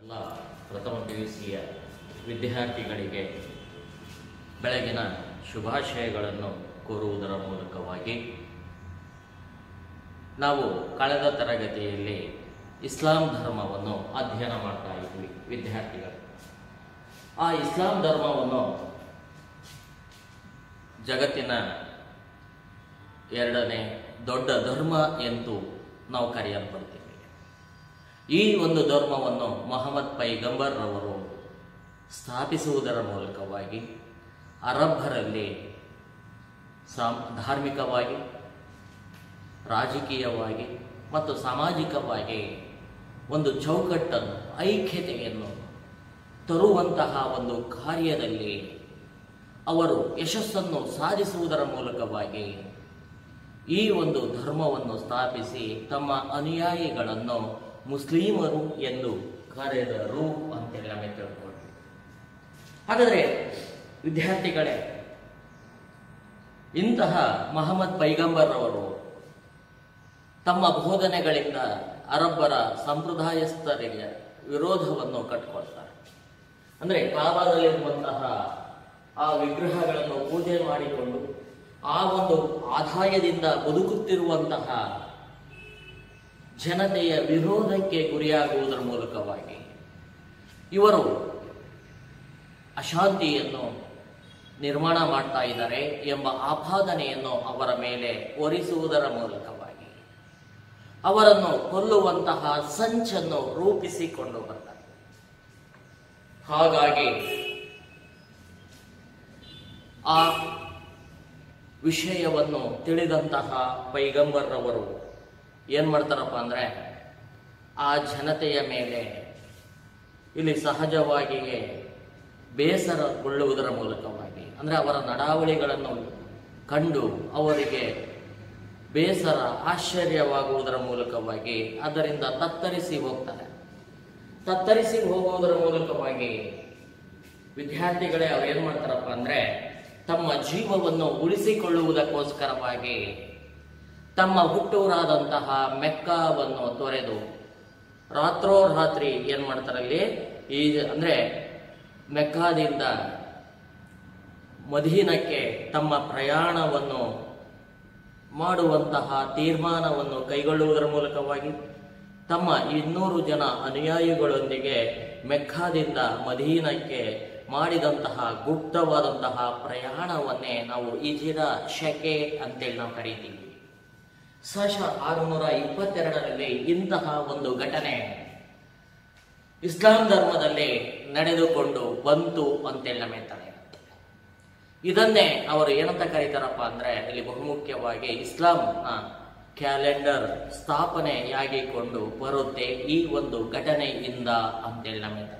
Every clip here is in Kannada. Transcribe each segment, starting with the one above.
ಎಲ್ಲ ಪ್ರಥಮ ಪಿ ಯು ಸಿಯ ವಿದ್ಯಾರ್ಥಿಗಳಿಗೆ ಬೆಳಗಿನ ಶುಭಾಶಯಗಳನ್ನು ಕೋರುವುದರ ಮೂಲಕವಾಗಿ ನಾವು ಕಳೆದ ತರಗತಿಯಲ್ಲಿ ಇಸ್ಲಾಂ ಧರ್ಮವನ್ನು ಅಧ್ಯಯನ ಮಾಡ್ತಾ ಇದ್ವಿ ವಿದ್ಯಾರ್ಥಿಗಳು ಆ ಇಸ್ಲಾಂ ಧರ್ಮವನ್ನು ಜಗತ್ತಿನ ಎರಡನೇ ದೊಡ್ಡ ಧರ್ಮ ಎಂದು ನಾವು ಕರೆಯಲ್ಪಡ್ತೀವಿ ಈ ಒಂದು ಧರ್ಮವನ್ನು ಮೊಹಮ್ಮದ್ ಪೈಗಂಬರ್ ರವರು ಸ್ಥಾಪಿಸುವುದರ ಮೂಲಕವಾಗಿ ಅರಬ್ಬರಲ್ಲಿ ಸಾಂ ಧಾರ್ಮಿಕವಾಗಿ ರಾಜಕೀಯವಾಗಿ ಮತ್ತು ಸಾಮಾಜಿಕವಾಗಿ ಒಂದು ಚೌಕಟ್ಟನ್ನು ಐಕ್ಯತೆಯನ್ನು ತರುವಂತಹ ಒಂದು ಕಾರ್ಯದಲ್ಲಿ ಅವರು ಯಶಸ್ಸನ್ನು ಸಾಧಿಸುವುದರ ಮೂಲಕವಾಗಿ ಈ ಒಂದು ಧರ್ಮವನ್ನು ಸ್ಥಾಪಿಸಿ ತಮ್ಮ ಅನುಯಾಯಿಗಳನ್ನು ಮುಸ್ಲಿಮರು ಎಂದು ಕರೆದರು ಅಂತೇಳಿ ನಮಗೆ ತಿಳ್ಕೊಳ್ತೀವಿ ಹಾಗಾದರೆ ವಿದ್ಯಾರ್ಥಿಗಳೇ ಇಂತಹ ಮಹಮ್ಮದ್ ಪೈಗಂಬರ್ ಅವರು ತಮ್ಮ ಬೋಧನೆಗಳಿಂದ ಅರಬ್ಬರ ಸಂಪ್ರದಾಯಸ್ಥರಿಗೆ ವಿರೋಧವನ್ನು ಕಟ್ಟಿಕೊಳ್ತಾರೆ ಅಂದರೆ ಕಾಬಾದಲ್ಲಿರುವಂತಹ ಆ ವಿಗ್ರಹಗಳನ್ನು ಪೂಜೆ ಮಾಡಿಕೊಂಡು ಆ ಒಂದು ಆದಾಯದಿಂದ ಬದುಕುತ್ತಿರುವಂತಹ ಜನತೆಯ ವಿರೋಧಕ್ಕೆ ಗುರಿಯಾಗುವುದರ ಮೂಲಕವಾಗಿ ಇವರು ಅಶಾಂತಿಯನ್ನು ನಿರ್ಮಾಣ ಮಾಡ್ತಾ ಇದ್ದಾರೆ ಎಂಬ ಆಪಾದನೆಯನ್ನು ಅವರ ಮೇಲೆ ಹೊರಿಸುವುದರ ಮೂಲಕವಾಗಿ ಅವರನ್ನು ಕೊಲ್ಲುವಂತಹ ಸಂಚನ್ನು ರೂಪಿಸಿಕೊಂಡು ಬರ್ತಾರೆ ಹಾಗಾಗಿ ಆ ವಿಷಯವನ್ನು ತಿಳಿದಂತಹ ಪೈಗಂಬರ್ರವರು ಏನು ಮಾಡ್ತಾರಪ್ಪ ಅಂದರೆ ಆ ಜನತೆಯ ಮೇಲೆ ಇಲ್ಲಿ ಸಹಜವಾಗಿಯೇ ಬೇಸರಗೊಳ್ಳುವುದರ ಮೂಲಕವಾಗಿ ಅಂದರೆ ಅವರ ನಡಾವಳಿಗಳನ್ನು ಕಂಡು ಅವರಿಗೆ ಬೇಸರ ಆಶ್ಚರ್ಯವಾಗುವುದರ ಮೂಲಕವಾಗಿ ಅದರಿಂದ ತತ್ತರಿಸಿ ಹೋಗ್ತಾರೆ ತತ್ತರಿಸಿ ಹೋಗುವುದರ ಮೂಲಕವಾಗಿ ವಿದ್ಯಾರ್ಥಿಗಳೇ ಅವ್ರು ಏನು ಮಾಡ್ತಾರಪ್ಪ ಅಂದರೆ ತಮ್ಮ ಜೀವವನ್ನು ಉಳಿಸಿಕೊಳ್ಳುವುದಕ್ಕೋಸ್ಕರವಾಗಿ ತಮ್ಮ ಹುಟ್ಟೂರಾದಂತಹ ಮೆಕ್ಕಾವನ್ನು ತೊರೆದು ರಾತ್ರೋರಾತ್ರಿ ಏನು ಮಾಡ್ತಾರಲ್ಲಿ ಈ ಅಂದರೆ ಮೆಕ್ಕಾದಿಂದ ಮದೀನಕ್ಕೆ ತಮ್ಮ ಪ್ರಯಾಣವನ್ನು ಮಾಡುವಂತಹ ತೀರ್ಮಾನವನ್ನು ಕೈಗೊಳ್ಳುವುದರ ಮೂಲಕವಾಗಿ ತಮ್ಮ ಇನ್ನೂರು ಜನ ಅನುಯಾಯಿಗಳೊಂದಿಗೆ ಮೆಕ್ಕಾದಿಂದ ಮದೀನಕ್ಕೆ ಮಾಡಿದಂತಹ ಗುಪ್ತವಾದಂತಹ ಪ್ರಯಾಣವನ್ನೇ ನಾವು ಇಜಿರ ಶಕೆ ಅಂತೇಳಿ ನಾವು ಕರೀತೀವಿ ಸಶ ಆರುನೂರ ಇಪ್ಪತ್ತೆರಡರಲ್ಲಿ ಇಂತಹ ಒಂದು ಘಟನೆ ಇಸ್ಲಾಂ ಧರ್ಮದಲ್ಲಿ ನಡೆದುಕೊಂಡು ಬಂತು ಅಂತೇಳಿ ನಮಗೆ ತಲೆ ಇದನ್ನೇ ಅವರು ಏನಂತ ಕರೀತಾರಪ್ಪ ಅಂದ್ರೆ ಇಲ್ಲಿ ಬಹುಮುಖ್ಯವಾಗಿ ಇಸ್ಲಾಂನ ಕ್ಯಾಲೆಂಡರ್ ಸ್ಥಾಪನೆಯಾಗಿಕೊಂಡು ಬರುತ್ತೆ ಈ ಒಂದು ಘಟನೆಯಿಂದ ಅಂತೇಳಿ ನಮಗೆ ತಲೆ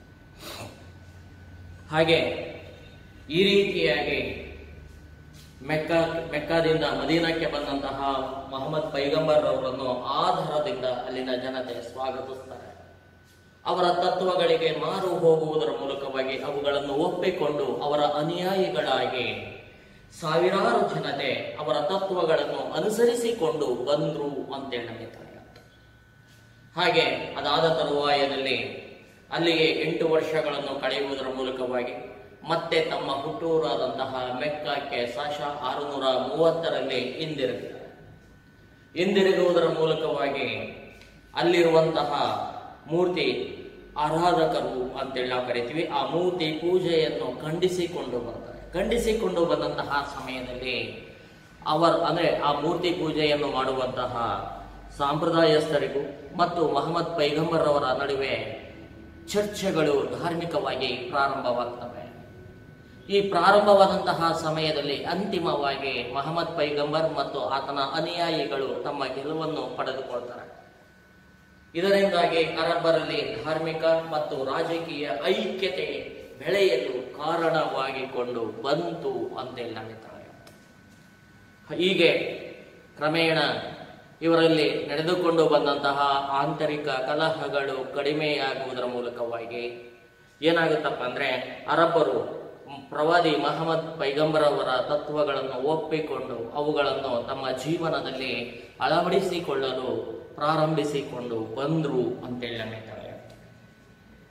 ಹಾಗೆ ಈ ರೀತಿಯಾಗಿ ಮೆಕ್ಕಾ ಮೆಕ್ಕಾದಿಂದ ಮದೀನಕ್ಕೆ ಬಂದಂತಹ ಮೊಹಮ್ಮದ್ ಪೈಗಂಬರ್ ಅವರನ್ನು ಆಧಾರದಿಂದ ಅಲ್ಲಿನ ಜನತೆ ಸ್ವಾಗತಿಸ್ತಾರೆ ಅವರ ತತ್ವಗಳಿಗೆ ಮಾರು ಹೋಗುವುದರ ಮೂಲಕವಾಗಿ ಅವುಗಳನ್ನು ಒಪ್ಪಿಕೊಂಡು ಅವರ ಅನುಯಾಯಿಗಳಾಗಿ ಸಾವಿರಾರು ಜನತೆ ಅವರ ತತ್ವಗಳನ್ನು ಅನುಸರಿಸಿಕೊಂಡು ಬಂದ್ರು ಅಂತೇಳಿ ನಮಗೆ ತಿಳಿಯುತ್ತೆ ಹಾಗೆ ಅದಾದ ತರುವಾಯದಲ್ಲಿ ಅಲ್ಲಿಗೆ ಎಂಟು ವರ್ಷಗಳನ್ನು ಕಳೆಯುವುದರ ಮೂಲಕವಾಗಿ ಮತ್ತೆ ತಮ್ಮ ಹುಟ್ಟೂರಾದಂತಹ ಮೆಕ್ಕಕ್ಕೆ ಸಶ ಆರುನೂರ ಮೂವತ್ತರಲ್ಲಿ ಹಿಂದಿರುಗಿದ್ದಾರೆ ಹಿಂದಿರುಗುವುದರ ಮೂಲಕವಾಗಿ ಅಲ್ಲಿರುವಂತಹ ಮೂರ್ತಿ ಆರಾಧಕರು ಅಂತೇಳಿ ನಾವು ಕರಿತೀವಿ ಆ ಮೂರ್ತಿ ಪೂಜೆಯನ್ನು ಖಂಡಿಸಿಕೊಂಡು ಬರ್ತಾರೆ ಖಂಡಿಸಿಕೊಂಡು ಬಂದಂತಹ ಸಮಯದಲ್ಲಿ ಅವರ ಅಂದರೆ ಆ ಮೂರ್ತಿ ಪೂಜೆಯನ್ನು ಮಾಡುವಂತಹ ಸಾಂಪ್ರದಾಯಸ್ಥರಿಗೂ ಮತ್ತು ಮಹಮ್ಮದ್ ಪೈಗಂಬರ್ ಅವರ ನಡುವೆ ಚರ್ಚೆಗಳು ಧಾರ್ಮಿಕವಾಗಿ ಪ್ರಾರಂಭವಾಗ್ತವೆ ಈ ಪ್ರಾರಂಭವಾದಂತಹ ಸಮಯದಲ್ಲಿ ಅಂತಿಮವಾಗಿ ಮಹಮ್ಮದ್ ಪೈಗಂಬರ್ ಮತ್ತು ಆತನ ಅನುಯಾಯಿಗಳು ತಮ್ಮ ಗೆಲುವನ್ನು ಪಡೆದುಕೊಳ್ತಾರೆ ಇದರಿಂದಾಗಿ ಅರಬ್ಬರಲ್ಲಿ ಧಾರ್ಮಿಕ ಮತ್ತು ರಾಜಕೀಯ ಐಕ್ಯತೆ ಬೆಳೆಯಲು ಕಾರಣವಾಗಿಕೊಂಡು ಬಂತು ಅಂತೇಳಿ ನಮಗೆ ತಿಳಿಯುತ್ತೆ ಹೀಗೆ ಕ್ರಮೇಣ ಇವರಲ್ಲಿ ನಡೆದುಕೊಂಡು ಬಂದಂತಹ ಆಂತರಿಕ ಕಲಹಗಳು ಕಡಿಮೆಯಾಗುವುದರ ಮೂಲಕವಾಗಿ ಏನಾಗುತ್ತಪ್ಪ ಅಂದ್ರೆ ಅರಬ್ಬರು ಪ್ರವಾದಿ ಮಹಮ್ಮದ್ ಪೈಗಂಬರ್ ಅವರ ತತ್ವಗಳನ್ನು ಒಪ್ಪಿಕೊಂಡು ಅವುಗಳನ್ನು ತಮ್ಮ ಜೀವನದಲ್ಲಿ ಅಳವಡಿಸಿಕೊಳ್ಳಲು ಪ್ರಾರಂಭಿಸಿಕೊಂಡು ಬಂದ್ರು ಅಂತೇಳಿ ನಮಗೆ ತಿಳಿಯುತ್ತೆ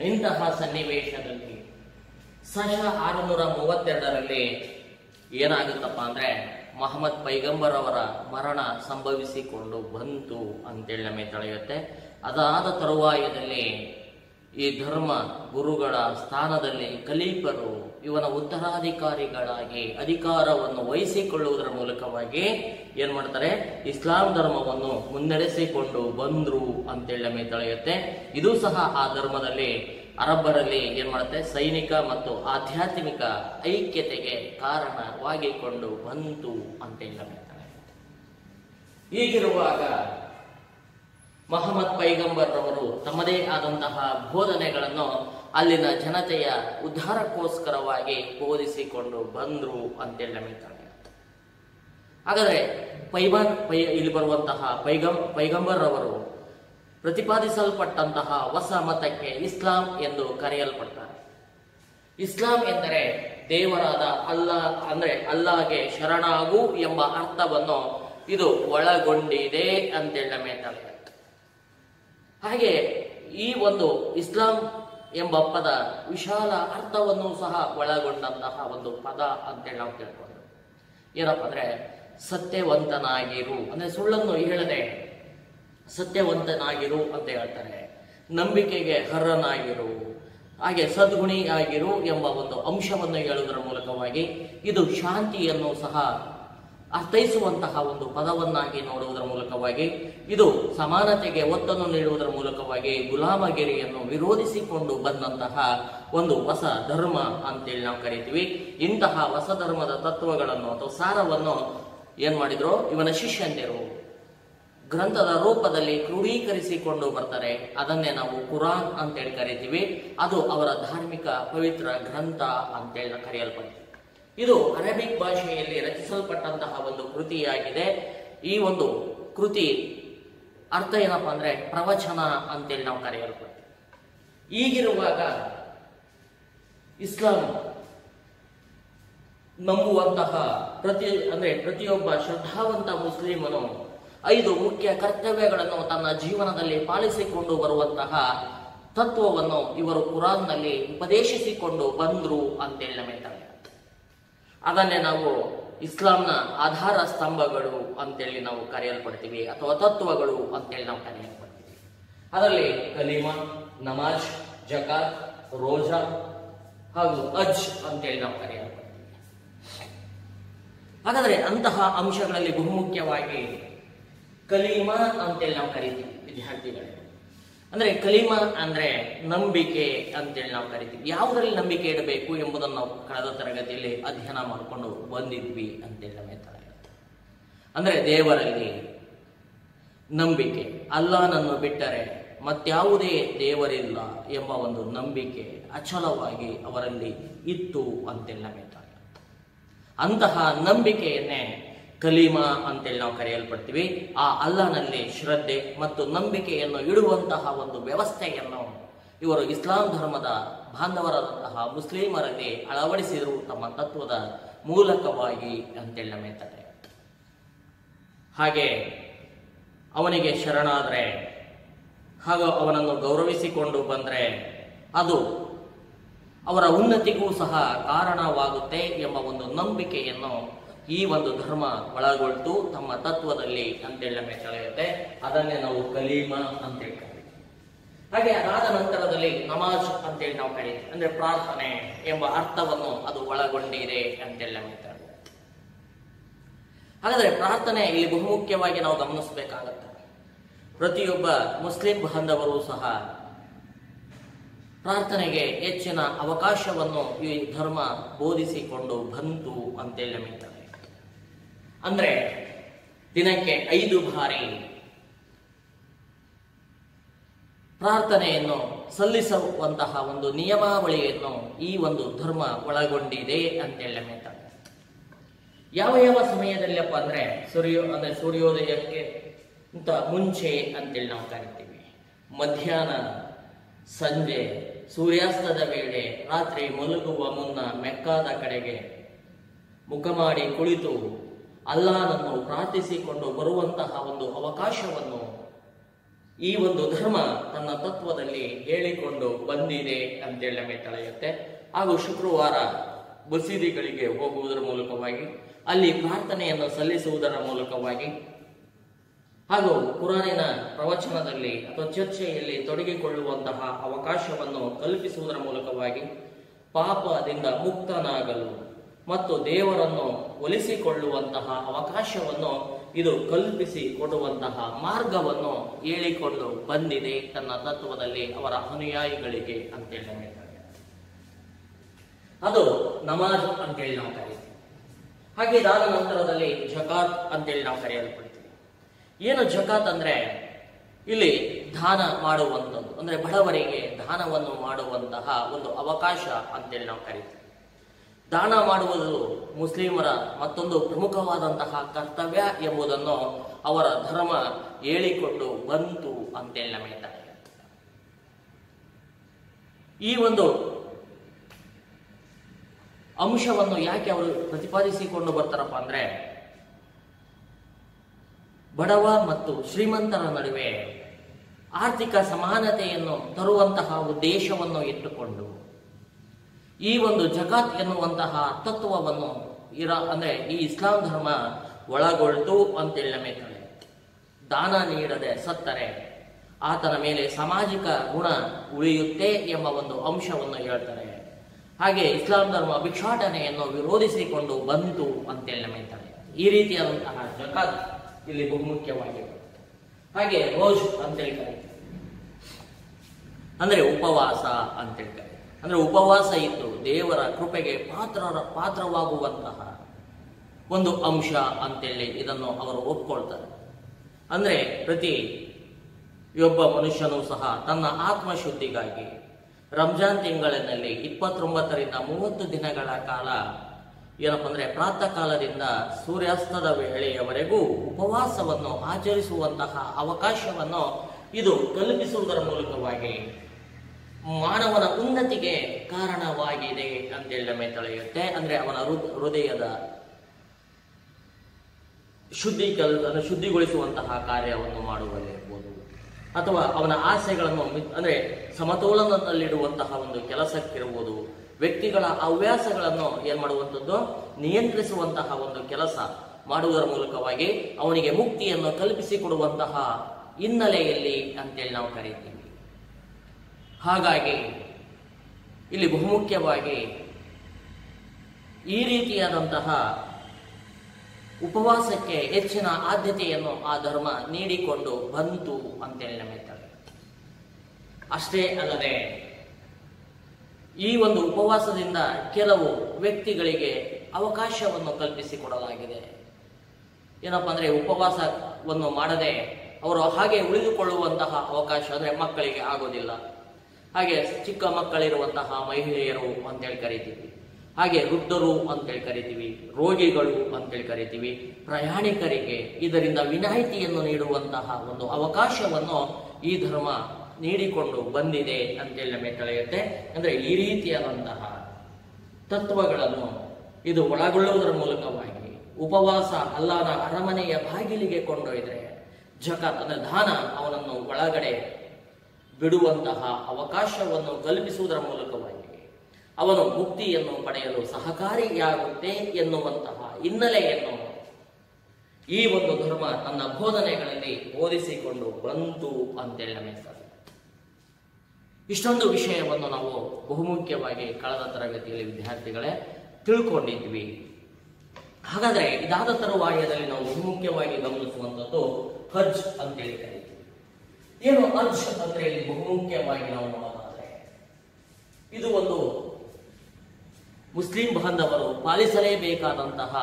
ಇಂತಹ ಸನ್ನಿವೇಶದಲ್ಲಿ ಸಶ ಆರುನೂರ ಮೂವತ್ತೆರಡರಲ್ಲಿ ಏನಾಗುತ್ತಪ್ಪ ಅಂದ್ರೆ ಮೊಹಮ್ಮದ್ ಪೈಗಂಬರ್ ಅವರ ಮರಣ ಸಂಭವಿಸಿಕೊಂಡು ಬಂತು ಅಂತೇಳಿ ನಮಗೆ ತಿಳಿಯುತ್ತೆ ಅದಾದ ತರುವಾಯದಲ್ಲಿ ಈ ಧರ್ಮ ಗುರುಗಳ ಸ್ಥಾನದಲ್ಲಿ ಕಲೀಪರು ಇವನ ಉತ್ತರಾಧಿಕಾರಿಗಳಾಗಿ ಅಧಿಕಾರವನ್ನು ವಹಿಸಿಕೊಳ್ಳುವುದರ ಮೂಲಕವಾಗಿ ಏನ್ ಮಾಡ್ತಾರೆ ಇಸ್ಲಾಂ ಧರ್ಮವನ್ನು ಮುನ್ನಡೆಸಿಕೊಂಡು ಬಂದ್ರು ಅಂತೇಳಿ ನಮಗೆ ತಿಳಿಯುತ್ತೆ ಇದು ಸಹ ಆ ಧರ್ಮದಲ್ಲಿ ಅರಬ್ಬರಲ್ಲಿ ಏನ್ ಮಾಡುತ್ತೆ ಸೈನಿಕ ಮತ್ತು ಆಧ್ಯಾತ್ಮಿಕ ಐಕ್ಯತೆಗೆ ಕಾರಣವಾಗಿಕೊಂಡು ಬಂತು ಅಂತೇಳಿ ನಮಗೆ ತಿಳಿಯುತ್ತೆ ಹೀಗಿರುವಾಗ ಮಹಮ್ಮದ್ ಪೈಗಂಬರ್ ಅವರು ತಮ್ಮದೇ ಆದಂತಹ ಬೋಧನೆಗಳನ್ನು ಅಲ್ಲಿನ ಜನತೆಯ ಉದ್ಧಾರಕ್ಕೋಸ್ಕರವಾಗಿ ಬೋಧಿಸಿಕೊಂಡು ಬಂದ್ರು ಅಂತೇಳಿ ನಮಗೆ ತಿಳಿಯುತ್ತೆ ಹಾಗಾದ್ರೆ ಪೈಬಾನ್ ಪೈ ಇಲ್ಲಿ ಬರುವಂತಹ ಪೈಗಂ ಪೈಗಂಬರ್ ಅವರು ಪ್ರತಿಪಾದಿಸಲ್ಪಟ್ಟಂತಹ ಹೊಸ ಮತಕ್ಕೆ ಇಸ್ಲಾಂ ಎಂದು ಕರೆಯಲ್ಪಡ್ತಾರೆ ಇಸ್ಲಾಂ ಎಂದರೆ ದೇವರಾದ ಅಲ್ಲಾ ಅಂದ್ರೆ ಅಲ್ಲಾಗೆ ಶರಣಾಗು ಎಂಬ ಅರ್ಥವನ್ನು ಇದು ಒಳಗೊಂಡಿದೆ ಅಂತೇಳಿ ನಮಗೆ ತಿಳಿಯುತ್ತೆ ಹಾಗೆ ಈ ಒಂದು ಇಸ್ಲಾಂ ಎಂಬ ಪದ ವಿಶಾಲ ಅರ್ಥವನ್ನು ಸಹ ಒಳಗೊಂಡಂತಹ ಒಂದು ಪದ ಅಂತೇಳಿ ನಾವು ತಿಳ್ಕೊಂಡು ಏನಪ್ಪ ಅಂದ್ರೆ ಸತ್ಯವಂತನಾಗಿರು ಅಂದ್ರೆ ಸುಳ್ಳನ್ನು ಹೇಳದೆ ಸತ್ಯವಂತನಾಗಿರು ಅಂತ ಹೇಳ್ತಾರೆ ನಂಬಿಕೆಗೆ ಹರ್ರನಾಗಿರು ಹಾಗೆ ಸದ್ಗುಣಿ ಆಗಿರು ಎಂಬ ಒಂದು ಅಂಶವನ್ನು ಹೇಳುವುದರ ಮೂಲಕವಾಗಿ ಇದು ಶಾಂತಿಯನ್ನು ಸಹ ಅರ್ಥೈಸುವಂತಹ ಒಂದು ಪದವನ್ನಾಗಿ ನೋಡುವುದರ ಮೂಲಕವಾಗಿ ಇದು ಸಮಾನತೆಗೆ ಒತ್ತನ್ನು ನೀಡುವುದರ ಮೂಲಕವಾಗಿ ಗುಲಾಮಗಿರಿಯನ್ನು ವಿರೋಧಿಸಿಕೊಂಡು ಬಂದಂತಹ ಒಂದು ಹೊಸ ಧರ್ಮ ಅಂತೇಳಿ ನಾವು ಕರಿತೀವಿ ಇಂತಹ ಹೊಸ ಧರ್ಮದ ತತ್ವಗಳನ್ನು ಅಥವಾ ಸಾರವನ್ನು ಏನ್ ಮಾಡಿದ್ರು ಇವನ ಶಿಷ್ಯಂದಿರು ಗ್ರಂಥದ ರೂಪದಲ್ಲಿ ಕ್ರೋಢೀಕರಿಸಿಕೊಂಡು ಬರ್ತಾರೆ ಅದನ್ನೇ ನಾವು ಕುರಾನ್ ಅಂತೇಳಿ ಕರಿತೀವಿ ಅದು ಅವರ ಧಾರ್ಮಿಕ ಪವಿತ್ರ ಗ್ರಂಥ ಅಂತೇಳಿ ಕರೆಯಲ್ಪಟ್ಟಿದೆ ಇದು ಅರೇಬಿಕ್ ಭಾಷೆಯಲ್ಲಿ ರಚಿಸಲ್ಪಟ್ಟಂತಹ ಒಂದು ಕೃತಿಯಾಗಿದೆ ಈ ಒಂದು ಕೃತಿ ಅರ್ಥ ಏನಪ್ಪಾ ಅಂದ್ರೆ ಪ್ರವಚನ ಅಂತೇಳಿ ನಾವು ಕರೆಯಲ್ಪಡ್ತೀವಿ ಈಗಿರುವಾಗ ಇಸ್ಲಾಂ ನಂಬುವಂತಹ ಪ್ರತಿ ಅಂದ್ರೆ ಪ್ರತಿಯೊಬ್ಬ ಶ್ರದ್ಧಾವಂತ ಮುಸ್ಲಿಮನು ಐದು ಮುಖ್ಯ ಕರ್ತವ್ಯಗಳನ್ನು ತನ್ನ ಜೀವನದಲ್ಲಿ ಪಾಲಿಸಿಕೊಂಡು ಬರುವಂತಹ ತತ್ವವನ್ನು ಇವರು ಕುರಾನ್ನಲ್ಲಿ ಉಪದೇಶಿಸಿಕೊಂಡು ಬಂದ್ರು ಅಂತೇಳಿ ನಮಗೆ ತಿಳಿಯುತ್ತೆ. ಅದನ್ನೇ ನಾವು ಇಸ್ಲಾಂನ ಆಧಾರ ಸ್ತಂಭಗಳು ಅಂತೇಳಿ ನಾವು ಕರೆಯಲ್ಪಡ್ತೀವಿ ಅಥವಾ ತತ್ವಗಳು ಅಂತೇಳಿ ನಾವು ಕರೆಯಲ್ಪಡ್ತೀವಿ ಅದರಲ್ಲಿ ಕಲೀಮಾ ನಮಾಜ್ ಜಕಾತ್ ರೋಜಾ ಹಾಗೂ ಅಜ್ ಅಂತೇಳಿ ನಾವು ಕರೆಯಲ್ಪಡ್ತೀವಿ ಹಾಗಾದ್ರೆ ಅಂತಹ ಅಂಶಗಳಲ್ಲಿ ಬಹುಮುಖ್ಯವಾಗಿ ಕಲೀಮಾ ಅಂತೇಳಿ ನಾವು ಕರಿತೀವಿ ವಿದ್ಯಾರ್ಥಿಗಳೇ ಅಂದ್ರೆ ಕಲೀಮಾ ಅಂದ್ರೆ ನಂಬಿಕೆ ಅಂತೇಳಿ ನಾವು ಕರಿತೀವಿ ಯಾವುದರಲ್ಲಿ ನಂಬಿಕೆ ಇಡಬೇಕು ಎಂಬುದನ್ನು ನಾವು ಕಳೆದ ತರಗತಿಯಲ್ಲಿ ಅಧ್ಯಯನ ಮಾಡಿಕೊಂಡು ಬಂದಿದ್ವಿ ಅಂತೇಳಿ ನಮಗೆ ತಿಳಿಯುತ್ತೆ ಅಂದ್ರೆ ದೇವರಲ್ಲಿ ನಂಬಿಕೆ ಅಲ್ಲಾನನ್ನು ಬಿಟ್ಟರೆ ಮತ್ಯಾವುದೇ ದೇವರಿಲ್ಲ ಎಂಬ ಒಂದು ನಂಬಿಕೆ ಅಚಲವಾಗಿ ಅವರಲ್ಲಿ ಇತ್ತು ಅಂತೇಳಿ ನಮಗೆ ತಿಳಿಯುತ್ತೆ ಅಂತಹ ನಂಬಿಕೆಯನ್ನೇ ಕಲೀಮಾ ಅಂತೇಳಿ ನಾವು ಕರೆಯಲ್ಪಡ್ತೀವಿ ಆ ಅಲ್ಲನಲ್ಲಿ ಶ್ರದ್ಧೆ ಮತ್ತು ನಂಬಿಕೆಯನ್ನು ಇಡುವಂತಹ ಒಂದು ವ್ಯವಸ್ಥೆಯನ್ನು ಇವರು ಇಸ್ಲಾಂ ಧರ್ಮದ ಬಾಂಧವರಾದಂತಹ ಮುಸ್ಲಿಮರಲ್ಲಿ ಅಳವಡಿಸಿದರು ತಮ್ಮ ತತ್ವದ ಮೂಲಕವಾಗಿ ಅಂತೇಳಿ ನಮಗೆ ತಿಳಿಯುತ್ತೆ ಹಾಗೆ ಅವನಿಗೆ ಶರಣಾದ್ರೆ ಹಾಗೂ ಅವನನ್ನು ಗೌರವಿಸಿಕೊಂಡು ಬಂದ್ರೆ ಅದು ಅವರ ಉನ್ನತಿಗೂ ಸಹ ಕಾರಣವಾಗುತ್ತೆ ಎಂಬ ಒಂದು ನಂಬಿಕೆಯನ್ನು ಈ ಒಂದು ಧರ್ಮ ಒಳಗೊಳ್ತು ತಮ್ಮ ತತ್ವದಲ್ಲಿ ಅಂತೇಳಿ ನಮಗೆ ತಿಳಿಯುತ್ತೆ ಅದನ್ನೇ ನಾವು ಕಲೀಮಾ ಅಂತೇಳಿ ಕರೀತೀವಿ ಹಾಗೆ ಅದಾದ ನಂತರದಲ್ಲಿ ನಮಾಜ್ ಅಂತೇಳಿ ನಾವು ಕರೀತೀವಿ ಅಂದ್ರೆ ಪ್ರಾರ್ಥನೆ ಎಂಬ ಅರ್ಥವನ್ನು ಅದು ಒಳಗೊಂಡಿದೆ ಅಂತೇಳಿ ನಮಗೆ ತಿಳಿಯುತ್ತೆ ಹಾಗಾದ್ರೆ ಪ್ರಾರ್ಥನೆ ಇಲ್ಲಿ ಬಹುಮುಖ್ಯವಾಗಿ ನಾವು ಗಮನಿಸಬೇಕಾಗತ್ತೆ ಪ್ರತಿಯೊಬ್ಬ ಮುಸ್ಲಿಂ ಬಾಂಧವರು ಸಹ ಪ್ರಾರ್ಥನೆಗೆ ಹೆಚ್ಚಿನ ಅವಕಾಶವನ್ನು ಈ ಧರ್ಮ ಬೋಧಿಸಿಕೊಂಡು ಬಂತು ಅಂತೇಳಿ ನಮಗೆ ತಿಳಿಯುತ್ತೆ. ಅಂದ್ರೆ ದಿನಕ್ಕೆ ಐದು ಬಾರಿ ಪ್ರಾರ್ಥನೆಯನ್ನು ಸಲ್ಲಿಸುವಂತಹ ಒಂದು ನಿಯಮಾವಳಿಯನ್ನು ಈ ಒಂದು ಧರ್ಮ ಒಳಗೊಂಡಿದೆ ಅಂತೇಳಿ ನಮಗೆ ತಿಳಿಯುತ್ತೆ. ಯಾವ ಯಾವ ಸಮಯದಲ್ಲಪ್ಪ ಅಂದ್ರೆ ಸೂರ್ಯ ಅಂದ್ರೆ ಸೂರ್ಯೋದಯಕ್ಕೆ ಅಂತ ಮುಂಚೆ ಅಂತೇಳಿ ನಾವು ಕರಿತೀವಿ ಮಧ್ಯಾಹ್ನ ಸಂಜೆ ಸೂರ್ಯಾಸ್ತದ ವೇಳೆ ರಾತ್ರಿ ಮಲಗುವ ಮುನ್ನ ಮೆಕ್ಕಾದ ಕಡೆಗೆ ಮುಖ ಮಾಡಿ ಕುಳಿತು ಅಲ್ಲಾನನ್ನು ಪ್ರಾರ್ಥಿಸಿಕೊಂಡು ಬರುವಂತಹ ಒಂದು ಅವಕಾಶವನ್ನು ಈ ಒಂದು ಧರ್ಮ ತನ್ನ ತತ್ವದಲ್ಲಿ ಹೇಳಿಕೊಂಡು ಬಂದಿದೆ ಅಂತೇಳಿ ನಮಗೆ ತಿಳಿಯುತ್ತೆ ಹಾಗೂ ಶುಕ್ರವಾರ ಮಸೀದಿಗಳಿಗೆ ಹೋಗುವುದರ ಮೂಲಕವಾಗಿ ಅಲ್ಲಿ ಪ್ರಾರ್ಥನೆಯನ್ನು ಸಲ್ಲಿಸುವುದರ ಮೂಲಕವಾಗಿ ಹಾಗೂ ಕುರಾನಿನ ಪ್ರವಚನದಲ್ಲಿ ಅಥವಾ ಚರ್ಚೆಯಲ್ಲಿ ತೊಡಗಿಕೊಳ್ಳುವಂತಹ ಅವಕಾಶವನ್ನು ಕಲ್ಪಿಸುವುದರ ಮೂಲಕವಾಗಿ ಪಾಪದಿಂದ ಮುಕ್ತನಾಗಲು ಮತ್ತು ದೇವರನ್ನು ಒಲಿಸಿಕೊಳ್ಳುವಂತಹ ಅವಕಾಶವನ್ನು ಇದು ಕಲ್ಪಿಸಿ ಕೊಡುವಂತಹ ಮಾರ್ಗವನ್ನು ಹೇಳಿಕೊಂಡು ಬಂದಿದೆ ತನ್ನ ತತ್ವದಲ್ಲಿ ಅವರ ಅನುಯಾಯಿಗಳಿಗೆ ಅಂತೇಳಿ ನಮಗೆ ತಿಳಿಯುತ್ತೆ. ಅದು ನಮಾಜ್ ಅಂತೇಳಿ ನಾವು ಕರೀತೀವಿ ಹಾಗೆ ಇದಾದ ನಂತರದಲ್ಲಿ ಜಕಾತ್ ಅಂತೇಳಿ ನಾವು ಕರೆಯಲ್ಪಡ್ತೀವಿ ಏನು ಜಕಾತ್ ಅಂದ್ರೆ ಇಲ್ಲಿ ದಾನ ಮಾಡುವಂಥದ್ದು ಅಂದ್ರೆ ಬಡವರಿಗೆ ದಾನವನ್ನು ಮಾಡುವಂತಹ ಒಂದು ಅವಕಾಶ ಅಂತೇಳಿ ನಾವು ಕರಿತೀವಿ ದಾನ ಮಾಡುವುದು ಮುಸ್ಲಿಮರ ಮತ್ತೊಂದು ಪ್ರಮುಖವಾದಂತಹ ಕರ್ತವ್ಯ ಎಂಬುದನ್ನು ಅವರ ಧರ್ಮ ಹೇಳಿಕೊಂಡು ಬಂತು ಅಂತೇಳಿ ನಮಗೆ ತಿಳಿಯುತ್ತೆ. ಈ ಒಂದು ಅಂಶವನ್ನು ಯಾಕೆ ಅವರು ಪ್ರತಿಪಾದಿಸಿಕೊಂಡು ಬರ್ತಾರಪ್ಪ ಅಂದ್ರೆ ಬಡವ ಮತ್ತು ಶ್ರೀಮಂತರ ನಡುವೆ ಆರ್ಥಿಕ ಸಮಾನತೆಯನ್ನು ತರುವಂತಹ ಉದ್ದೇಶವನ್ನು ಇಟ್ಟುಕೊಂಡು ಈ ಒಂದು ಜಗಾತ್ ಎನ್ನುವಂತಹ ತತ್ವವನ್ನು ಇರ ಅಂದ್ರೆ ಈ ಇಸ್ಲಾಂ ಧರ್ಮ ಒಳಗೊಳ್ತು ಅಂತೇಳಿ ನಮಗೆ ತಿಳಿಯುತ್ತೆ. ದಾನ ನೀಡದೆ ಸತ್ತರೆ ಆತನ ಮೇಲೆ ಸಾಮಾಜಿಕ ಗುಣ ಉಳಿಯುತ್ತೆ ಎಂಬ ಒಂದು ಅಂಶವನ್ನು ಹೇಳ್ತಾರೆ ಹಾಗೆ ಇಸ್ಲಾಂ ಧರ್ಮ ಭಿಕ್ಷಾಟನೆಯನ್ನು ವಿರೋಧಿಸಿಕೊಂಡು ಬಂತು ಅಂತೇಳಿ ನಮಗೆ ತಿಳಿಯುತ್ತೆ. ಈ ರೀತಿಯಾದಂತಹ ಜಕಾತ್ ಇಲ್ಲಿ ಬಹುಮುಖ್ಯವಾಗಿ ಬರುತ್ತೆ ಹಾಗೆ ರೋಜ್ ಅಂತೇಳಿ ಕರೀತಾರೆ ಅಂದ್ರೆ ಉಪವಾಸ ಅಂತೇಳಿ ಕರೀತಾರೆ ಅಂದ್ರೆ ಉಪವಾಸ ಇದ್ದು ದೇವರ ಕೃಪೆಗೆ ಪಾತ್ರ ಪಾತ್ರವಾಗುವಂತಹ ಒಂದು ಅಂಶ ಅಂತೇಳಿ ಇದನ್ನು ಅವರು ಒಪ್ಕೊಳ್ತಾರೆ ಅಂದ್ರೆ ಪ್ರತಿ ಒಬ್ಬ ಮನುಷ್ಯನೂ ಸಹ ತನ್ನ ಆತ್ಮಶುದ್ಧಿಗಾಗಿ ರಂಜಾನ್ ತಿಂಗಳಿನಲ್ಲಿ ಇಪ್ಪತ್ತೊಂಬತ್ತರಿಂದ ಮೂವತ್ತು ದಿನಗಳ ಕಾಲ ಏನಪ್ಪ ಅಂದ್ರೆ ಪ್ರಾತಃ ಕಾಲದಿಂದ ಸೂರ್ಯಾಸ್ತದ ವೇಳೆಯವರೆಗೂ ಉಪವಾಸವನ್ನು ಆಚರಿಸುವಂತಹ ಅವಕಾಶವನ್ನು ಇದು ಕಲ್ಪಿಸುವುದರ ಮೂಲಕವಾಗಿ ಮಾನವನ ಉನ್ನತಿಗೆ ಕಾರಣವಾಗಿದೆ ಅಂತೇಳಿ ನಮಗೆ ತಿಳಿಯುತ್ತೆ ಅಂದ್ರೆ ಅವನ ಹೃದ್- ಹೃದಯದ ಶುದ್ಧಿ ಕೆಲ್ ಅಂದ್ರೆ ಶುದ್ಧಿಗೊಳಿಸುವಂತಹ ಕಾರ್ಯವನ್ನು ಮಾಡುವುದಿರ್ಬೋದು ಅಥವಾ ಅವನ ಆಸೆಗಳನ್ನು ಮಿತ್- ಅಂದ್ರೆ ಸಮತೋಲನದಲ್ಲಿಡುವಂತಹ ಒಂದು ಕೆಲಸಕ್ಕಿರುವುದು ವ್ಯಕ್ತಿಗಳ ಹವ್ಯಾಸಗಳನ್ನು ಏನ್ ಮಾಡುವಂಥದ್ದು ನಿಯಂತ್ರಿಸುವಂತಹ ಒಂದು ಕೆಲಸ ಮಾಡುವುದರ ಮೂಲಕವಾಗಿ ಅವನಿಗೆ ಮುಕ್ತಿಯನ್ನು ಕಲ್ಪಿಸಿಕೊಡುವಂತಹ ಹಿನ್ನೆಲೆಯಲ್ಲಿ ಅಂತೇಳಿ ನಾವು ಕರೀತೀವಿ ಹಾಗಾಗಿ ಇಲ್ಲಿ ಬಹುಮುಖ್ಯವಾಗಿ ಈ ರೀತಿಯಾದಂತಹ ಉಪವಾಸಕ್ಕೆ ಹೆಚ್ಚಿನ ಆದ್ಯತೆಯನ್ನು ಆ ಧರ್ಮ ನೀಡಿಕೊಂಡು ಬಂತು ಅಂತೇಳಿ ನಮಗೆ ತಿಳಿಯುತ್ತೆ. ಅಷ್ಟೇ ಅಲ್ಲದೆ ಈ ಒಂದು ಉಪವಾಸದಿಂದ ಕೆಲವು ವ್ಯಕ್ತಿಗಳಿಗೆ ಅವಕಾಶವನ್ನು ಕಲ್ಪಿಸಿಕೊಡಲಾಗಿದೆ ಏನಪ್ಪ ಅಂದ್ರೆ ಉಪವಾಸವನ್ನು ಮಾಡದೆ ಅವರು ಹಾಗೆ ಉಳಿದುಕೊಳ್ಳುವಂತಹ ಅವಕಾಶ ಅಂದ್ರೆ ಮಕ್ಕಳಿಗೆ ಆಗೋದಿಲ್ಲ ಹಾಗೆ ಚಿಕ್ಕ ಮಕ್ಕಳಿರುವಂತಹ ಮಹಿಳೆಯರು ಅಂತೇಳಿ ಕರಿತೀವಿ ಹಾಗೆ ವೃದ್ಧರು ಅಂತೇಳಿ ಕರಿತೀವಿ ರೋಗಿಗಳು ಅಂತೇಳಿ ಕರಿತೀವಿ ಪ್ರಯಾಣಿಕರಿಗೆ ಇದರಿಂದ ವಿನಾಯಿತಿಯನ್ನು ನೀಡುವಂತಹ ಒಂದು ಅವಕಾಶವನ್ನು ಈ ಧರ್ಮ ನೀಡಿಕೊಂಡು ಬಂದಿದೆ ಅಂತೇಳಿ ನಮಗೆ ತಿಳಿಯುತ್ತೆ ಅಂದ್ರೆ ಈ ರೀತಿಯಾದಂತಹ ತತ್ವಗಳನ್ನು ಇದು ಒಳಗೊಳ್ಳುವುದರ ಮೂಲಕವಾಗಿ ಉಪವಾಸ ಅಲ್ಲಾನ ಅರಮನೆಯ ಬಾಗಿಲಿಗೆ ಕೊಂಡೊಯ್ದರೆ ಜಕಾತ್ ಅಂದ್ರೆ ದಾನ ಅವನನ್ನು ಒಳಗಡೆ ಬಿಡುವಂತಹ ಅವಕಾಶವನ್ನು ಕಲ್ಪಿಸುವುದರ ಮೂಲಕವಾಗಿ ಅವನು ಮುಕ್ತಿಯನ್ನು ಪಡೆಯಲು ಸಹಕಾರಿಯಾಗುತ್ತೆ ಎನ್ನುವಂತಹ ಹಿನ್ನೆಲೆಯನ್ನು ಈ ಒಂದು ಧರ್ಮ ತನ್ನ ಬೋಧನೆಗಳಲ್ಲಿ ಬೋಧಿಸಿಕೊಂಡು ಬಂತು ಅಂತೇಳಿ ನಮಗೆ ತಿಳಿಯುತ್ತೆ. ಇಷ್ಟೊಂದು ವಿಷಯವನ್ನು ನಾವು ಬಹುಮುಖ್ಯವಾಗಿ ಕಳೆದ ತರಗತಿಯಲ್ಲಿ ವಿದ್ಯಾರ್ಥಿಗಳೇ ತಿಳ್ಕೊಂಡಿದ್ವಿ ಹಾಗಾದ್ರೆ ಇದಾದ ತರುವಾಯದಲ್ಲಿ ನಾವು ಬಹುಮುಖ್ಯವಾಗಿ ಗಮನಿಸುವಂಥದ್ದು ಹಜ್ ಅಂತೇಳಿ ಕರೀತೀವಿ ಏನು ಹಜ್ ಅಂದ್ರೆ ಇಲ್ಲಿ ಬಹುಮುಖ್ಯವಾಗಿ ನಾವು ನೋಡೋದಾದ್ರೆ ಇದು ಒಂದು ಮುಸ್ಲಿಂ ಬಾಂಧವರು ಪಾಲಿಸಲೇಬೇಕಾದಂತಹ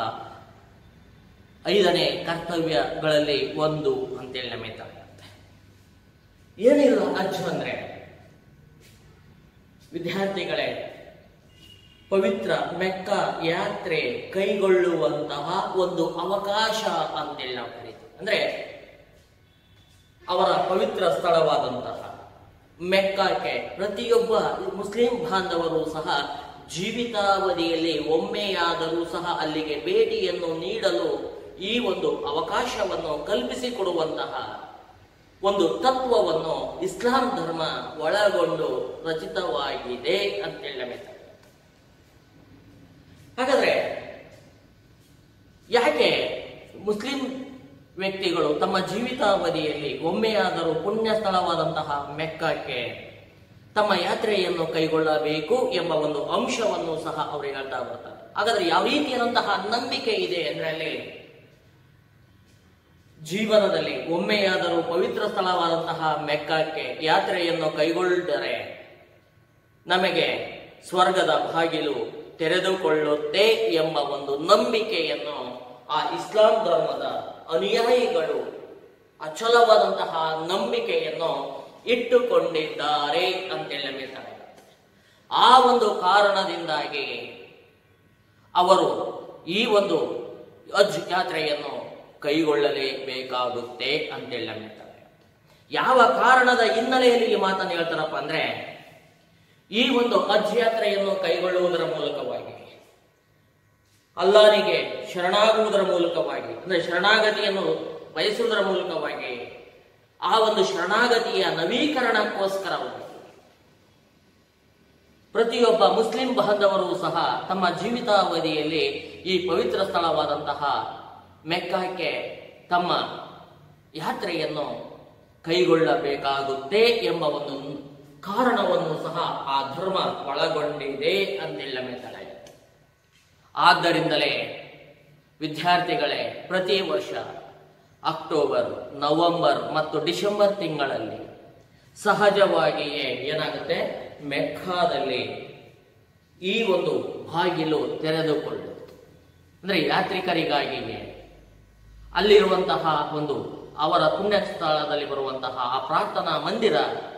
ಐದನೇ ಕರ್ತವ್ಯಗಳಲ್ಲಿ ಒಂದು ಅಂತೇಳಿ ನಮಗೆ ತಿಳಿಯುತ್ತೆ ಏನಿಲ್ಲ ಹಜ್ ಅಂದ್ರೆ ವಿದ್ಯಾರ್ಥಿಗಳೇ ಪವಿತ್ರ ಮೆಕ್ಕ ಯಾತ್ರೆ ಕೈಗೊಳ್ಳುವಂತಹ ಒಂದು ಅವಕಾಶ ಅಂತೇಳಿ ನಾವು ಕರೀತೀವಿ ಅಂದ್ರೆ ಅವರ ಪವಿತ್ರ ಸ್ಥಳವಾದಂತಹ ಮೆಕ್ಕಕ್ಕೆ ಪ್ರತಿಯೊಬ್ಬ ಮುಸ್ಲಿಂ ಬಾಂಧವರು ಸಹ ಜೀವಿತಾವಧಿಯಲ್ಲಿ ಒಮ್ಮೆಯಾದರೂ ಸಹ ಅಲ್ಲಿಗೆ ಭೇಟಿಯನ್ನು ನೀಡಲು ಈ ಒಂದು ಅವಕಾಶವನ್ನು ಕಲ್ಪಿಸಿಕೊಡುವಂತಹ ಒಂದು ತತ್ವವನ್ನು ಇಸ್ಲಾಂ ಧರ್ಮ ಒಳಗೊಂಡು ರಚಿತವಾಗಿದೆ ಅಂತೇಳಿ ನಮಗೆ ತಿಳಿಯುತ್ತೆ. ಹಾಗಾದ್ರೆ ಯಾಕೆ ಮುಸ್ಲಿಂ ವ್ಯಕ್ತಿಗಳು ತಮ್ಮ ಜೀವಿತಾವಧಿಯಲ್ಲಿ ಒಮ್ಮೆಯಾದರೂ ಪುಣ್ಯ ಸ್ಥಳವಾದಂತಹ ಮೆಕ್ಕಕ್ಕೆ ತಮ್ಮ ಯಾತ್ರೆಯನ್ನು ಕೈಗೊಳ್ಳಬೇಕು ಎಂಬ ಒಂದು ಅಂಶವನ್ನು ಸಹ ಅವರು ಹೇಳ್ತಾ ಬರ್ತಾರೆ ಹಾಗಾದ್ರೆ ಯಾವ ರೀತಿಯಾದಂತಹ ನಂಬಿಕೆ ಇದೆ ಅಂದ್ರೆ ಅಲ್ಲಿ ಜೀವನದಲ್ಲಿ ಒಮ್ಮೆಯಾದರೂ ಪವಿತ್ರ ಸ್ಥಳವಾದಂತಹ ಮೆಕ್ಕಕ್ಕೆ ಯಾತ್ರೆಯನ್ನು ಕೈಗೊಳ್ಳದರೆ ನಮಗೆ ಸ್ವರ್ಗದ ಬಾಗಿಲು ತೆರೆದುಕೊಳ್ಳುತ್ತೆ ಎಂಬ ಒಂದು ನಂಬಿಕೆಯನ್ನು ಆ ಇಸ್ಲಾಂ ಧರ್ಮದ ಅನುಯಾಯಿಗಳು ಅಚಲವಾದಂತಹ ನಂಬಿಕೆಯನ್ನು ಇಟ್ಟುಕೊಂಡಿದ್ದಾರೆ ಅಂತೇಳಿ ನಮಗೆ ತಿಳಿಯುತ್ತೆ. ಆ ಒಂದು ಕಾರಣದಿಂದಾಗಿ ಅವರು ಈ ಒಂದು ಅಜ್ ಯಾತ್ರೆಯನ್ನು ಕೈಗೊಳ್ಳಲೇಬೇಕಾಗುತ್ತೆ ಅಂತೇಳಿ ನಮಗೆ ತಿಳಿಯುತ್ತೆ. ಯಾವ ಕಾರಣದ ಹಿನ್ನೆಲೆಯಲ್ಲಿ ಈ ಮಾತನ್ನು ಹೇಳ್ತಾರಪ್ಪ ಅಂದ್ರೆ ಈ ಒಂದು ಹಜ್ ಯಾತ್ರೆಯನ್ನು ಕೈಗೊಳ್ಳುವುದರ ಮೂಲಕವಾಗಿ ಅಲ್ಲಾನಿಗೆ ಶರಣಾಗುವುದರ ಮೂಲಕವಾಗಿ ಅಂದ್ರೆ ಶರಣಾಗತಿಯನ್ನು ಬಯಸುವುದರ ಮೂಲಕವಾಗಿ ಆ ಒಂದು ಶರಣಾಗತಿಯ ನವೀಕರಣಕ್ಕೋಸ್ಕರವಾಗಿ ಪ್ರತಿಯೊಬ್ಬ ಮುಸ್ಲಿಂ ಬಾಂಧವರು ಸಹ ತಮ್ಮ ಜೀವಿತಾವಧಿಯಲ್ಲಿ ಈ ಪವಿತ್ರ ಸ್ಥಳವಾದಂತಹ ಮೆಕ್ಕಕ್ಕೆ ತಮ್ಮ ಯಾತ್ರೆಯನ್ನು ಕೈಗೊಳ್ಳಬೇಕಾಗುತ್ತೆ ಎಂಬ ಒಂದು ಕಾರಣವನ್ನು ಸಹ ಆ ಧರ್ಮ ಒಳಗೊಂಡಿದೆ ಅಂತೇಳಿ ನಮಗೆ ತಿಳಿಯುತ್ತೆ. ಆದ್ದರಿಂದಲೇ ವಿದ್ಯಾರ್ಥಿಗಳೇ ಪ್ರತಿ ವರ್ಷ ಅಕ್ಟೋಬರ್ ನವೆಂಬರ್ ಮತ್ತು ಡಿಸೆಂಬರ್ ತಿಂಗಳಲ್ಲಿ ಸಹಜವಾಗಿಯೇ ಏನಾಗುತ್ತೆ ಮೆಕ್ಕಾದಲ್ಲಿ ಈ ಒಂದು ಬಾಗಿಲು ತೆರೆದುಕೊಳ್ಳುತ್ತೆ ಅಂದ್ರೆ ಯಾತ್ರಿಕರಿಗಾಗಿಯೇ ಅಲ್ಲಿರುವಂತಹ ಒಂದು ಅವರ ಪುಣ್ಯ ಸ್ಥಳದಲ್ಲಿ ಬರುವಂತಹ ಆ ಪ್ರಾರ್ಥನಾ ಮಂದಿರ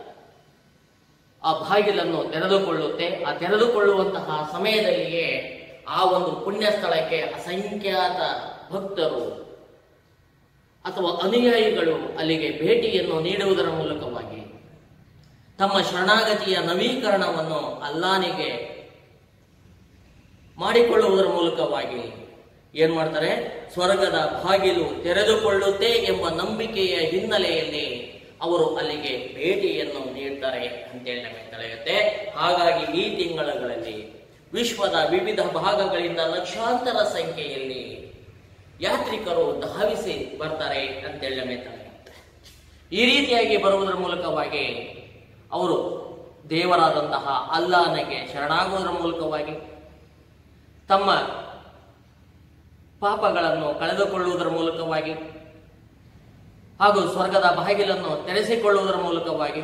ಆ ಬಾಗಿಲನ್ನು ತೆರೆದುಕೊಳ್ಳುತ್ತೆ ಆ ತೆರೆದುಕೊಳ್ಳುವಂತಹ ಸಮಯದಲ್ಲಿಯೇ ಆ ಒಂದು ಪುಣ್ಯ ಸ್ಥಳಕ್ಕೆ ಅಸಂಖ್ಯಾತ ಭಕ್ತರು ಅಥವಾ ಅನುಯಾಯಿಗಳು ಅಲ್ಲಿಗೆ ಭೇಟಿಯನ್ನು ನೀಡುವುದರ ಮೂಲಕವಾಗಿ ತಮ್ಮ ಶರಣಾಗತಿಯ ನವೀಕರಣವನ್ನು ಅಲ್ಲಾನಿಗೆ ಮಾಡಿಕೊಳ್ಳುವುದರ ಮೂಲಕವಾಗಿ ಏನ್ ಮಾಡ್ತಾರೆ ಸ್ವರ್ಗದ ಬಾಗಿಲು ತೆರೆದುಕೊಳ್ಳುತ್ತೆ ಎಂಬ ನಂಬಿಕೆಯ ಹಿನ್ನೆಲೆಯಲ್ಲಿ ಅವರು ಅಲ್ಲಿಗೆ ಭೇಟಿಯನ್ನು ನೀಡ್ತಾರೆ ಅಂತೇಳಿ ನಮಗೆ ತಿಳಿಯುತ್ತೆ ಹಾಗಾಗಿ ಈ ತಿಂಗಳುಗಳಲ್ಲಿ ವಿಶ್ವದ ವಿವಿಧ ಭಾಗಗಳಿಂದ ಲಕ್ಷಾಂತರ ಸಂಖ್ಯೆಯಲ್ಲಿ ಯಾತ್ರಿಕರು ಧಾವಿಸಿ ಬರ್ತಾರೆ ಅಂತೇಳಿ ನಮಗೆ ತಿಳಿಯುತ್ತೆ ಈ ರೀತಿಯಾಗಿ ಬರುವುದರ ಮೂಲಕವಾಗಿ ಅವರು ದೇವರಾದಂತಹ ಅಲ್ಲಾಹನಿಗೆ ಶರಣಾಗುವುದರ ಮೂಲಕವಾಗಿ ತಮ್ಮ ಪಾಪಗಳನ್ನು ಕಳೆದುಕೊಳ್ಳುವುದರ ಮೂಲಕವಾಗಿ ಹಾಗೂ ಸ್ವರ್ಗದ ಬಾಗಿಲನ್ನು ತೆರೆಸಿಕೊಳ್ಳುವುದರ ಮೂಲಕವಾಗಿ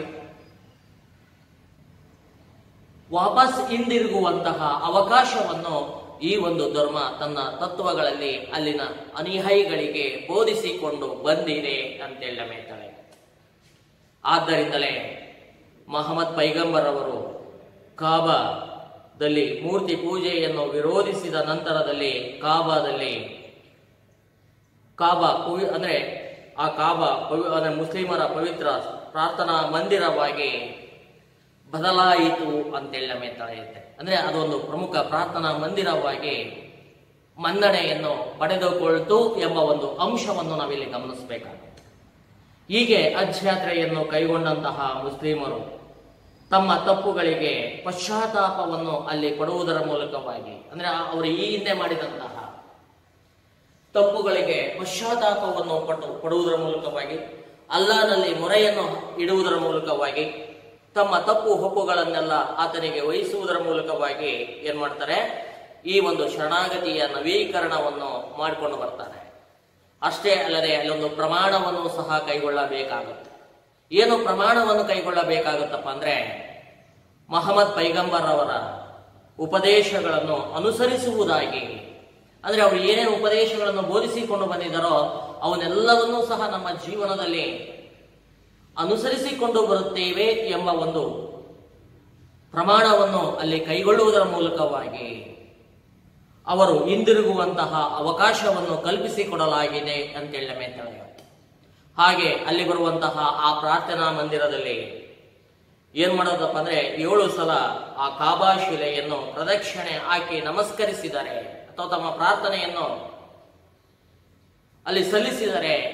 ವಾಪಸ್ ಹಿಂದಿರುಗುವಂತಹ ಅವಕಾಶವನ್ನು ಈ ಒಂದು ಧರ್ಮ ತನ್ನ ತತ್ವಗಳಲ್ಲಿ ಅಲ್ಲಿನ ಅನುಯಾಯಿಗಳಿಗೆ ಬೋಧಿಸಿಕೊಂಡು ಬಂದಿದೆ ಅಂತೇಳಿ ನಮಗೆ ತಿಳಿಯುತ್ತೆ. ಆದ್ದರಿಂದಲೇ ಮಹಮ್ಮದ್ ಪೈಗಂಬರ್ ಅವರು ಕಾಬಾದಲ್ಲಿ ಮೂರ್ತಿ ಪೂಜೆಯನ್ನು ವಿರೋಧಿಸಿದ ನಂತರದಲ್ಲಿ ಕಾಬಾದಲ್ಲಿ ಕಾಬಾ ಪವಿ ಅಂದ್ರೆ ಆ ಕಾಬಾ ಪವಿ ಅಂದ್ರೆ ಮುಸ್ಲಿಮರ ಪವಿತ್ರ ಪ್ರಾರ್ಥನಾ ಮಂದಿರವಾಗಿ ಬದಲಾಯಿತು ಅಂತೇಳಿ ನಮಗೆ ತಿಳಿಯುತ್ತೆ ಅಂದ್ರೆ ಅದೊಂದು ಪ್ರಮುಖ ಪ್ರಾರ್ಥನಾ ಮಂದಿರವಾಗಿ ಮನ್ನಣೆಯನ್ನು ಪಡೆದುಕೊಳ್ತು ಎಂಬ ಒಂದು ಅಂಶವನ್ನು ನಾವಿಲ್ಲಿ ಗಮನಿಸಬೇಕಾಗುತ್ತೆ ಹೀಗೆ ಹಜ್ ಯಾತ್ರೆಯನ್ನು ಕೈಗೊಂಡಂತಹ ಮುಸ್ಲಿಮರು ತಮ್ಮ ತಪ್ಪುಗಳಿಗೆ ಪಶ್ಚಾತ್ತಾಪವನ್ನು ಅಲ್ಲಿ ಪಡುವುದರ ಮೂಲಕವಾಗಿ ಅಂದ್ರೆ ಆ- ಅವರು ಈ ಹಿಂದೆ ಮಾಡಿದಂತಹ ತಪ್ಪುಗಳಿಗೆ ಪಶ್ಚಾತ್ತಾಪವನ್ನು ಪಟ್ಟು ಪಡುವುದರ ಮೂಲಕವಾಗಿ ಅಲ್ಲಾನಲ್ಲಿ ಮೊರೆಯನ್ನು ಇಡುವುದರ ಮೂಲಕವಾಗಿ ತಮ್ಮ ತಪ್ಪು ಹೊಪ್ಪುಗಳನ್ನೆಲ್ಲ ಆತನಿಗೆ ವಹಿಸುವುದರ ಮೂಲಕವಾಗಿ ಏನ್ ಮಾಡ್ತಾರೆ ಈ ಒಂದು ಶರಣಾಗತಿಯ ನವೀಕರಣವನ್ನು ಮಾಡಿಕೊಂಡು ಬರ್ತಾರೆ ಅಷ್ಟೇ ಅಲ್ಲದೆ ಅಲ್ಲೊಂದು ಪ್ರಮಾಣವನ್ನು ಸಹ ಕೈಗೊಳ್ಳಬೇಕಾಗುತ್ತೆ ಏನು ಪ್ರಮಾಣವನ್ನು ಕೈಗೊಳ್ಳಬೇಕಾಗುತ್ತಪ್ಪ ಅಂದ್ರೆ ಮಹಮ್ಮದ್ ಪೈಗಂಬರ್ ಅವರ ಉಪದೇಶಗಳನ್ನು ಅನುಸರಿಸುವುದಾಗಿ ಅಂದ್ರೆ ಅವರು ಏನೇನು ಉಪದೇಶಗಳನ್ನು ಬೋಧಿಸಿಕೊಂಡು ಬಂದಿದ್ದಾರೋ ಅವನ್ನೆಲ್ಲವನ್ನೂ ಸಹ ನಮ್ಮ ಜೀವನದಲ್ಲಿ ಅನುಸರಿಸಿಕೊಂಡು ಬರುತ್ತೇವೆ ಎಂಬ ಒಂದು ಪ್ರಮಾಣವನ್ನು ಅಲ್ಲಿ ಕೈಗೊಳ್ಳುವುದರ ಮೂಲಕವಾಗಿ ಅವರು ಹಿಂದಿರುಗುವಂತಹ ಅವಕಾಶವನ್ನು ಕಲ್ಪಿಸಿಕೊಡಲಾಗಿದೆ ಅಂತೇಳಿ ನಮಗೆ ತಿಳಿಯುತ್ತೆ ಹಾಗೆ ಅಲ್ಲಿ ಬರುವಂತಹ ಆ ಪ್ರಾರ್ಥನಾ ಮಂದಿರದಲ್ಲಿ ಏನ್ ಮಾಡೋದಪ್ಪ ಅಂದ್ರೆ ಏಳು ಸಲ ಆ ಕಾಬಾ ಶಿಲೆಯನ್ನು ಪ್ರದಕ್ಷಿಣೆ ಹಾಕಿ ನಮಸ್ಕರಿಸಿದರೆ ಅಥವಾ ತಮ್ಮ ಪ್ರಾರ್ಥನೆಯನ್ನು ಅಲ್ಲಿ ಸಲ್ಲಿಸಿದರೆ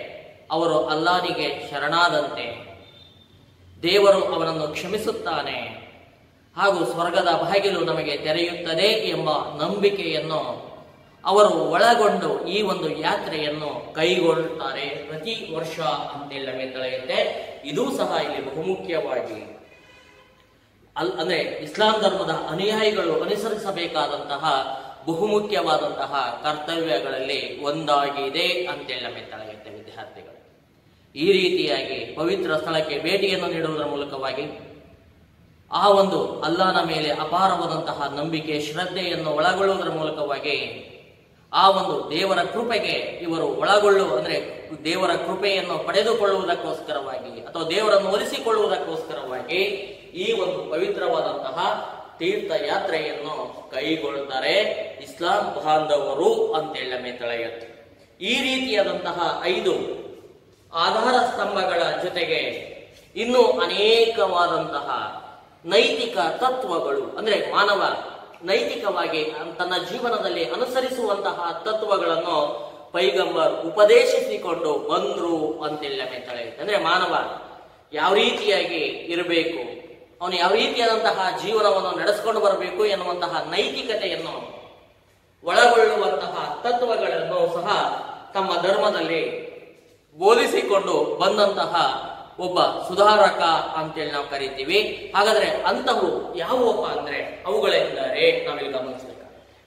ಅವರು ಅಲ್ಲಾನಿಗೆ ಶರಣಾದಂತೆ ದೇವರು ಅವನನ್ನು ಕ್ಷಮಿಸುತ್ತಾನೆ ಹಾಗೂ ಸ್ವರ್ಗದ ಬಾಗಿಲು ನಮಗೆ ತೆರೆಯುತ್ತದೆ ಎಂಬ ನಂಬಿಕೆಯನ್ನು ಅವರು ಒಳಗೊಂಡು ಈ ಒಂದು ಯಾತ್ರೆಯನ್ನು ಕೈಗೊಳ್ಳುತ್ತಾರೆ ಪ್ರತಿ ವರ್ಷ ಅಂತೇಳಿ ನಮಗೆ ತಿಳಿಯುತ್ತೆ ಇದೂ ಸಹ ಇಲ್ಲಿ ಬಹುಮುಖ್ಯವಾಗಿ ಅಲ್ ಅಂದ್ರೆ ಇಸ್ಲಾಂ ಧರ್ಮದ ಅನುಯಾಯಿಗಳು ಅನುಸರಿಸಬೇಕಾದಂತಹ ಬಹುಮುಖ್ಯವಾದಂತಹ ಕರ್ತವ್ಯಗಳಲ್ಲಿ ಒಂದಾಗಿದೆ ಅಂತೇಳಿ ನಮಗೆ ತಿಳಿಯುತ್ತೆ ವಿದ್ಯಾರ್ಥಿಗಳು ಈ ರೀತಿಯಾಗಿ ಪವಿತ್ರ ಸ್ಥಳಕ್ಕೆ ಭೇಟಿಯನ್ನು ನೀಡುವುದರ ಮೂಲಕವಾಗಿ ಆ ಒಂದು ಅಲ್ಲಾನ ಮೇಲೆ ಅಪಾರವಾದಂತಹ ನಂಬಿಕೆ ಶ್ರದ್ಧೆಯನ್ನು ಒಳಗೊಳ್ಳುವುದರ ಮೂಲಕವಾಗಿ ಆ ಒಂದು ದೇವರ ಕೃಪೆಗೆ ಇವರು ಒಳಗೊಳ್ಳು ಅಂದ್ರೆ ದೇವರ ಕೃಪೆಯನ್ನು ಪಡೆದುಕೊಳ್ಳುವುದಕ್ಕೋಸ್ಕರವಾಗಿ ಅಥವಾ ದೇವರನ್ನು ಒಲಿಸಿಕೊಳ್ಳುವುದಕ್ಕೋಸ್ಕರವಾಗಿ ಈ ಒಂದು ಪವಿತ್ರವಾದಂತಹ ತೀರ್ಥಯಾತ್ರೆಯನ್ನು ಕೈಗೊಳ್ಳುತ್ತಾರೆ ಇಸ್ಲಾಂ ಬಾಂಧವರು ಅಂತೇಳಿ ನಮಗೆ ತಿಳಿಯುತ್ತೆ ಈ ರೀತಿಯಾದಂತಹ ಐದು ಆಧಾರ ಸ್ತಂಭಗಳ ಜೊತೆಗೆ ಇನ್ನೂ ಅನೇಕವಾದಂತಹ ನೈತಿಕ ತತ್ವಗಳು ಅಂದ್ರೆ ಮಾನವ ನೈತಿಕವಾಗಿ ತನ್ನ ಜೀವನದಲ್ಲಿ ಅನುಸರಿಸುವಂತಹ ತತ್ವಗಳನ್ನು ಪೈಗಂಬರ್ ಉಪದೇಶಿಸಿಕೊಂಡು ಬಂದ್ರು ಅಂತೇಳಿ ನಮಗೆ ತಿಳಿಯುತ್ತೆ ಅಂದ್ರೆ ಮಾನವ ಯಾವ ರೀತಿಯಾಗಿ ಇರಬೇಕು ಅವನು ಯಾವ ರೀತಿಯಾದಂತಹ ಜೀವನವನ್ನು ನಡೆಸ್ಕೊಂಡು ಬರಬೇಕು ಎನ್ನುವಂತಹ ನೈತಿಕತೆಯನ್ನು ಒಳಗೊಳ್ಳುವಂತಹ ತತ್ವಗಳನ್ನು ಸಹ ತಮ್ಮ ಧರ್ಮದಲ್ಲಿ ಬೋಧಿಸಿಕೊಂಡು ಬಂದಂತಹ ಒಬ್ಬ ಸುಧಾರಕ ಅಂತೇಳಿ ನಾವು ಕರಿತೀವಿ ಹಾಗಾದ್ರೆ ಅಂತವು ಯಾವುವಪ್ಪ ಅಂದ್ರೆ ಅವುಗಳೆಂದರೆ ನಾವಿಲ್ಲಿ ಗಮನಿಸಬೇಕು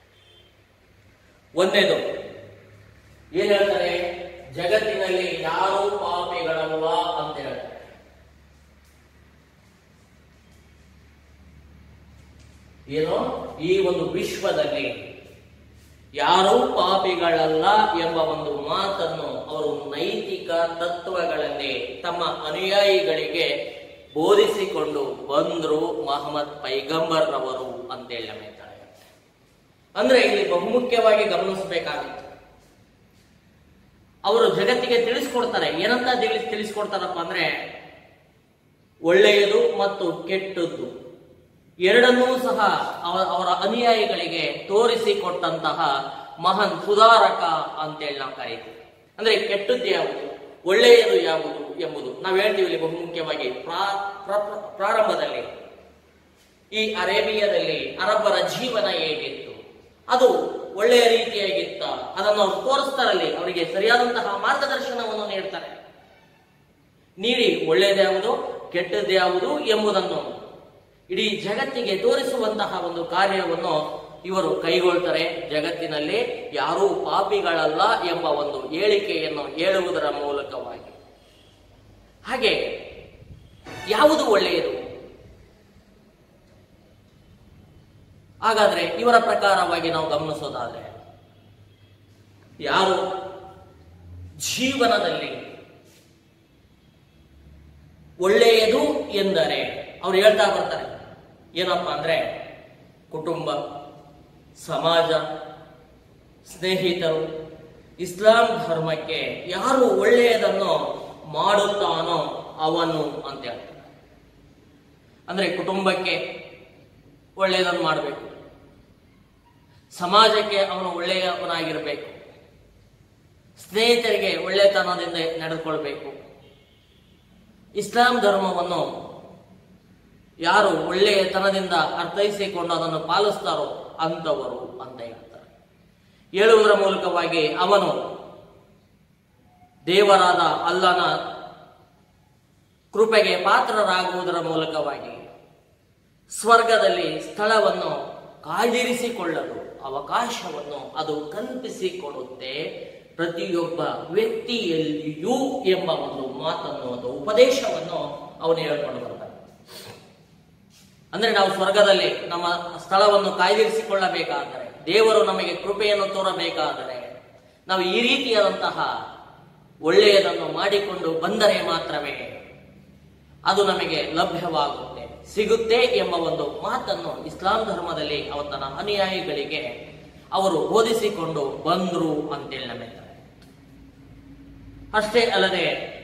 ಒಂದೇದು ಏನ್ ಹೇಳ್ತಾರೆ ಜಗತ್ತಿನಲ್ಲಿ ಯಾರೂ ಪಾಪಿಗಳಲ್ಲ ಅಂತ ಹೇಳ್ತಾರೆ ಏನು ಈ ಒಂದು ವಿಶ್ವದಲ್ಲಿ ಯಾರೂ ಪಾಪಿಗಳಲ್ಲ ಎಂಬ ಒಂದು ಮಾತನ್ನು ಅವರು ನೈತಿಕ ತತ್ವಗಳಲ್ಲಿ ತಮ್ಮ ಅನುಯಾಯಿಗಳಿಗೆ ಬೋಧಿಸಿಕೊಂಡು ಬಂದ್ರು ಮಹಮ್ಮದ್ ಪೈಗಂಬರ್ ರವರು ಅಂತೇಳಿ ನಮಗೆ ತಿಳಿಯುತ್ತೆ. ಅಂದ್ರೆ ಇಲ್ಲಿ ಬಹುಮುಖ್ಯವಾಗಿ ಗಮನಿಸಬೇಕಾಗಿತ್ತು ಅವರು ಜಗತ್ತಿಗೆ ತಿಳಿಸ್ಕೊಡ್ತಾರೆ ಏನಂತ ತಿಳಿ- ತಿಳಿಸ್ಕೊಡ್ತಾರಪ್ಪ ಅಂದ್ರೆ ಒಳ್ಳೆಯದು ಮತ್ತು ಕೆಟ್ಟದ್ದು ಎರಡನ್ನೂ ಸಹ ಅವ- ಅವರ ಅನುಯಾಯಿಗಳಿಗೆ ತೋರಿಸಿಕೊಟ್ಟಂತಹ ಮಹಾನ್ ಸುಧಾರಕ ಅಂತೇಳಿ ನಾವು ಕರೀತೀವಿ ಅಂದ್ರೆ ಕೆಟ್ಟದ್ದು ಯಾವುದು ಒಳ್ಳೆಯದು ಯಾವುದು ಎಂಬುದು ನಾವು ಹೇಳ್ತೀವಿ ಇಲ್ಲಿ ಬಹುಮುಖ್ಯವಾಗಿ ಪ್ರಾ- ಪ್ರ- ಪ್ರಾರಂಭದಲ್ಲಿ ಈ ಅರೇಬಿಯಾದಲ್ಲಿ ಅರಬ್ಬರ ಜೀವನ ಹೇಗಿತ್ತು ಅದು ಒಳ್ಳೆಯ ರೀತಿಯಾಗಿತ್ತ ಅದನ್ನು ಅವ್ರು ತೋರಿಸ್ತಾರಲ್ಲಿ ಅವರಿಗೆ ಸರಿಯಾದಂತಹ ಮಾರ್ಗದರ್ಶನವನ್ನು ನೀಡ್ತಾರೆ ನೀಡಿ ಒಳ್ಳೆಯದ್ಯಾವುದು ಕೆಟ್ಟದ್ಯಾವುದು ಎಂಬುದನ್ನು ಇಡೀ ಜಗತ್ತಿಗೆ ತೋರಿಸುವಂತಹ ಒಂದು ಕಾರ್ಯವನ್ನು ಇವರು ಕೈಗೊಳ್ತಾರೆ ಜಗತ್ತಿನಲ್ಲಿ ಯಾರೂ ಪಾಪಿಗಳಲ್ಲ ಎಂಬ ಒಂದು ಹೇಳಿಕೆಯನ್ನು ಹೇಳುವುದರ ಮೂಲಕವಾಗಿ ಹಾಗೆ ಯಾವುದು ಒಳ್ಳೆಯದು ಹಾಗಾದ್ರೆ ಇವರ ಪ್ರಕಾರವಾಗಿ ನಾವು ಗಮನಿಸೋದಾದ್ರೆ ಯಾರು ಜೀವನದಲ್ಲಿ ಒಳ್ಳೆಯದು ಎಂದರೆ ಅವ್ರು ಹೇಳ್ತಾ ಬರ್ತಾರೆ ಏನಪ್ಪಾ ಅಂದ್ರೆ ಕುಟುಂಬ ಸಮಾಜ ಸ್ನೇಹಿತರು ಇಸ್ಲಾಂ ಧರ್ಮಕ್ಕೆ ಯಾರು ಒಳ್ಳೆಯದನ್ನು ಮಾಡುತ್ತಾನೋ ಅವನು ಅಂತ ಹೇಳ್ತಾರೆ ಅಂದ್ರೆ ಕುಟುಂಬಕ್ಕೆ ಒಳ್ಳೆಯದನ್ನು ಮಾಡಬೇಕು ಸಮಾಜಕ್ಕೆ ಅವನು ಒಳ್ಳೆಯವನಾಗಿರಬೇಕು ಸ್ನೇಹಿತರಿಗೆ ಒಳ್ಳೆತನದಿಂದ ನಡೆದುಕೊಳ್ಬೇಕು ಇಸ್ಲಾಂ ಧರ್ಮವನ್ನು ಯಾರು ಒಳ್ಳೆಯತನದಿಂದ ಅರ್ಥೈಸಿಕೊಂಡು ಅದನ್ನು ಪಾಲಿಸ್ತಾರೋ ಅಂತವರು ಅಂತ ಹೇಳ್ತಾರೆ ಹೇಳುವುದರ ಮೂಲಕವಾಗಿ ಅವನು ದೇವರಾದ ಅಲ್ಲನ ಕೃಪೆಗೆ ಪಾತ್ರರಾಗುವುದರ ಮೂಲಕವಾಗಿ ಸ್ವರ್ಗದಲ್ಲಿ ಸ್ಥಳವನ್ನು ಕಾದಿರಿಸಿಕೊಳ್ಳಲು ಅವಕಾಶವನ್ನು ಅದು ಕಲ್ಪಿಸಿಕೊಡುತ್ತೆ ಪ್ರತಿಯೊಬ್ಬ ವ್ಯಕ್ತಿಯಲ್ಲಿಯೂ ಎಂಬ ಒಂದು ಮಾತನ್ನು ಅಥವಾ ಉಪದೇಶವನ್ನು ಅವನು ಹೇಳ್ಕೊಂಡು ಬರ್ತಾನೆ ಅಂದ್ರೆ ನಾವು ಸ್ವರ್ಗದಲ್ಲಿ ನಮ್ಮ ಸ್ಥಳವನ್ನು ಕಾಯ್ದಿರಿಸಿಕೊಳ್ಳಬೇಕಾದರೆ ದೇವರು ನಮಗೆ ಕೃಪೆಯನ್ನು ತೋರಬೇಕಾದರೆ ನಾವು ಈ ರೀತಿಯಾದಂತಹ ಒಳ್ಳೆಯದನ್ನು ಮಾಡಿಕೊಂಡು ಬಂದರೆ ಮಾತ್ರವೇ ಅದು ನಮಗೆ ಲಭ್ಯವಾಗುತ್ತೆ ಸಿಗುತ್ತೆ ಎಂಬ ಒಂದು ಮಾತನ್ನು ಇಸ್ಲಾಂ ಧರ್ಮದಲ್ಲಿ ಅವತನ ಅನುಯಾಯಿಗಳಿಗೆ ಅವರು ಬೋಧಿಸಿಕೊಂಡು ಬಂದ್ರು ಅಂತೇಳಿ ನಮಗೆ ಅಷ್ಟೇ ಅಲ್ಲದೆ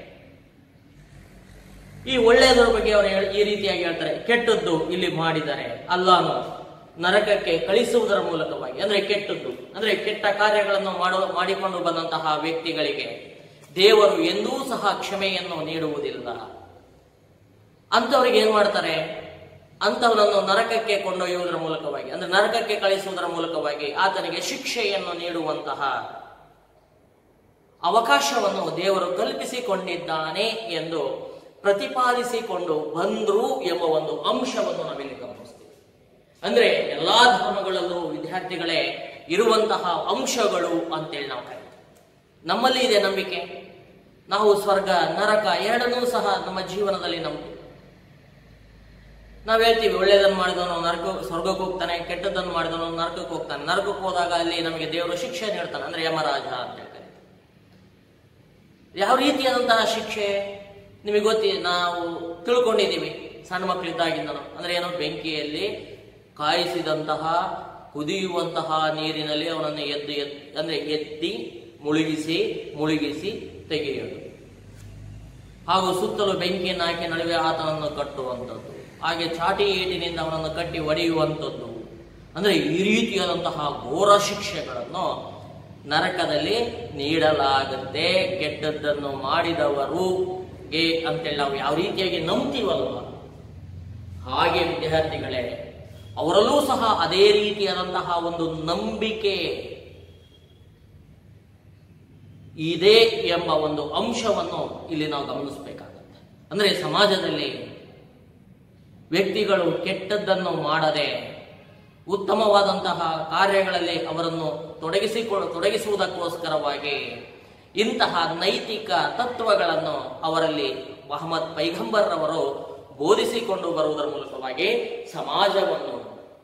ಈ ಒಳ್ಳೆಯದರ ಬಗ್ಗೆ ಅವರು ಹೇಳ್- ಈ ರೀತಿಯಾಗಿ ಹೇಳ್ತಾರೆ ಕೆಟ್ಟದ್ದು ಇಲ್ಲಿ ಮಾಡಿದರೆ ಅಲ್ಲಾನು ನರಕಕ್ಕೆ ಕಳಿಸುವುದರ ಮೂಲಕವಾಗಿ ಅಂದ್ರೆ ಕೆಟ್ಟದ್ದು ಅಂದ್ರೆ ಕೆಟ್ಟ ಕಾರ್ಯಗಳನ್ನು ಮಾಡೋ ಮಾಡಿಕೊಂಡು ಬಂದಂತಹ ವ್ಯಕ್ತಿಗಳಿಗೆ ದೇವರು ಎಂದೂ ಸಹ ಕ್ಷಮೆಯನ್ನು ನೀಡುವುದಿಲ್ಲ ಅಂಥವ್ರಿಗೆ ಏನ್ ಮಾಡ್ತಾರೆ ಅಂಥವನನ್ನು ನರಕಕ್ಕೆ ಕೊಂಡೊಯ್ಯುವುದರ ಮೂಲಕವಾಗಿ ಅಂದ್ರೆ ನರಕಕ್ಕೆ ಕಳಿಸುವುದರ ಮೂಲಕವಾಗಿ ಆತನಿಗೆ ಶಿಕ್ಷೆಯನ್ನು ನೀಡುವಂತಹ ಅವಕಾಶವನ್ನು ದೇವರು ಕಲ್ಪಿಸಿಕೊಂಡಿದ್ದಾನೆ ಎಂದು ಪ್ರತಿಪಾದಿಸಿಕೊಂಡು ಬಂದ್ರು ಎಂಬ ಒಂದು ಅಂಶವನ್ನು ನಾವಿಲ್ಲಿ ಗಮನಿಸ್ತೀವಿ ಅಂದ್ರೆ ಎಲ್ಲಾ ಧರ್ಮಗಳಲ್ಲೂ ವಿದ್ಯಾರ್ಥಿಗಳೇ ಇರುವಂತಹ ಅಂಶಗಳು ಅಂತೇಳಿ ನಾವು ಕರೀತೀವಿ ನಮ್ಮಲ್ಲಿ ಇದೆ ನಂಬಿಕೆ ನಾವು ಸ್ವರ್ಗ ನರಕ ಎರಡನ್ನೂ ಸಹ ನಮ್ಮ ಜೀವನದಲ್ಲಿ ನಂಬ್ತೀವಿ ನಾವ್ ಹೇಳ್ತೀವಿ ಒಳ್ಳೇದನ್ನು ಮಾಡಿದವನು ನರಕ ಸ್ವರ್ಗಕ್ಕೆ ಹೋಗ್ತಾನೆ ಕೆಟ್ಟದ್ದನ್ನು ಮಾಡಿದವನು ನರಕಕ್ಕೆ ಹೋಗ್ತಾನೆ ನರಕಕ್ಕೆ ಹೋದಾಗ ಅಲ್ಲಿ ನಮಗೆ ದೇವರು ಶಿಕ್ಷೆ ನೀಡ್ತಾನೆ ಅಂದ್ರೆ ಯಮರಾಜ ಅಂತ ಹೇಳ್ತಾರೆ ಯಾವ ರೀತಿಯಾದಂತಹ ಶಿಕ್ಷೆ ನಿಮಗೆ ಗೊತ್ತಿ ನಾವು ತಿಳ್ಕೊಂಡಿದ್ದೀವಿ ಸಣ್ಣ ಮಕ್ಕಳಿದ್ದಾಗಿಂದ ಅಂದ್ರೆ ಏನೋ ಬೆಂಕಿಯಲ್ಲಿ ಕಾಯಿಸಿದಂತಹ ಕುದಿಯುವಂತಹ ನೀರಿನಲ್ಲಿ ಅವನನ್ನು ಎದ್ದು ಎದ್ದು ಅಂದ್ರೆ ಎತ್ತಿ ಮುಳುಗಿಸಿ ಮುಳುಗಿಸಿ ತೆಗೆಯೋದು ಹಾಗೂ ಸುತ್ತಲೂ ಬೆಂಕಿಯನ್ನು ಹಾಕಿ ನಡುವೆ ಆತನನ್ನು ಕಟ್ಟುವಂಥದ್ದು ಹಾಗೆ ಚಾಟಿ ಏಟಿನಿಂದ ಅವನನ್ನು ಕಟ್ಟಿ ಒಡೆಯುವಂಥದ್ದು ಅಂದ್ರೆ ಈ ರೀತಿಯಾದಂತಹ ಘೋರ ಶಿಕ್ಷೆಗಳನ್ನು ನರಕದಲ್ಲಿ ನೀಡಲಾಗುತ್ತೆ ಕೆಟ್ಟದ್ದನ್ನು ಮಾಡಿದವರುಗೆ ಅಂತೇಳಿ ನಾವು ಯಾವ ರೀತಿಯಾಗಿ ನಂಬ್ತೀವಲ್ವ ಹಾಗೆ ವಿದ್ಯಾರ್ಥಿಗಳೇ ಅವರಲ್ಲೂ ಸಹ ಅದೇ ರೀತಿಯಾದಂತಹ ಒಂದು ನಂಬಿಕೆ ಇದೆ ಎಂಬ ಒಂದು ಅಂಶವನ್ನು ಇಲ್ಲಿ ನಾವು ಗಮನಿಸಬೇಕಾಗುತ್ತೆ ಅಂದ್ರೆ ಸಮಾಜದಲ್ಲಿ ವ್ಯಕ್ತಿಗಳು ಕೆಟ್ಟದ್ದನ್ನು ಮಾಡದೆ ಉತ್ತಮವಾದಂತಹ ಕಾರ್ಯಗಳಲ್ಲಿ ಅವರನ್ನು ತೊಡಗಿಸಿಕೊ ತೊಡಗಿಸುವುದಕ್ಕೋಸ್ಕರವಾಗಿ ಇಂತಹ ನೈತಿಕ ತತ್ವಗಳನ್ನು ಅವರಲ್ಲಿ ಮಹಮ್ಮದ್ ಪೈಗಂಬರ್ ಅವರು ಬೋಧಿಸಿಕೊಂಡು ಬರುವುದರ ಮೂಲಕವಾಗಿ ಸಮಾಜವನ್ನು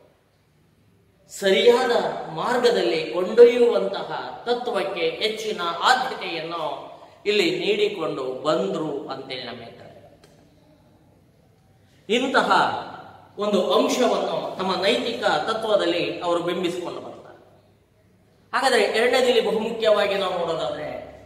ಸರಿಯಾದ ಮಾರ್ಗದಲ್ಲಿ ಕೊಂಡೊಯ್ಯುವಂತಹ ತತ್ವಕ್ಕೆ ಹೆಚ್ಚಿನ ಆದ್ಯತೆಯನ್ನು ಇಲ್ಲಿ ನೀಡಿಕೊಂಡು ಬಂದ್ರು ಅಂತೇಳಿ ನಮ್ಮ ಹೇಳ್ತಾರೆ ಇಂತಹ ಒಂದು ಅಂಶವನ್ನು ತಮ್ಮ ನೈತಿಕ ತತ್ವದಲ್ಲಿ ಅವರು ಬಿಂಬಿಸಿಕೊಂಡು ಬರ್ತಾರೆ ಹಾಗಾದ್ರೆ ಎರಡನೇದಲ್ಲಿ ಬಹುಮುಖ್ಯವಾಗಿ ನಾವು ನೋಡೋದಾದ್ರೆ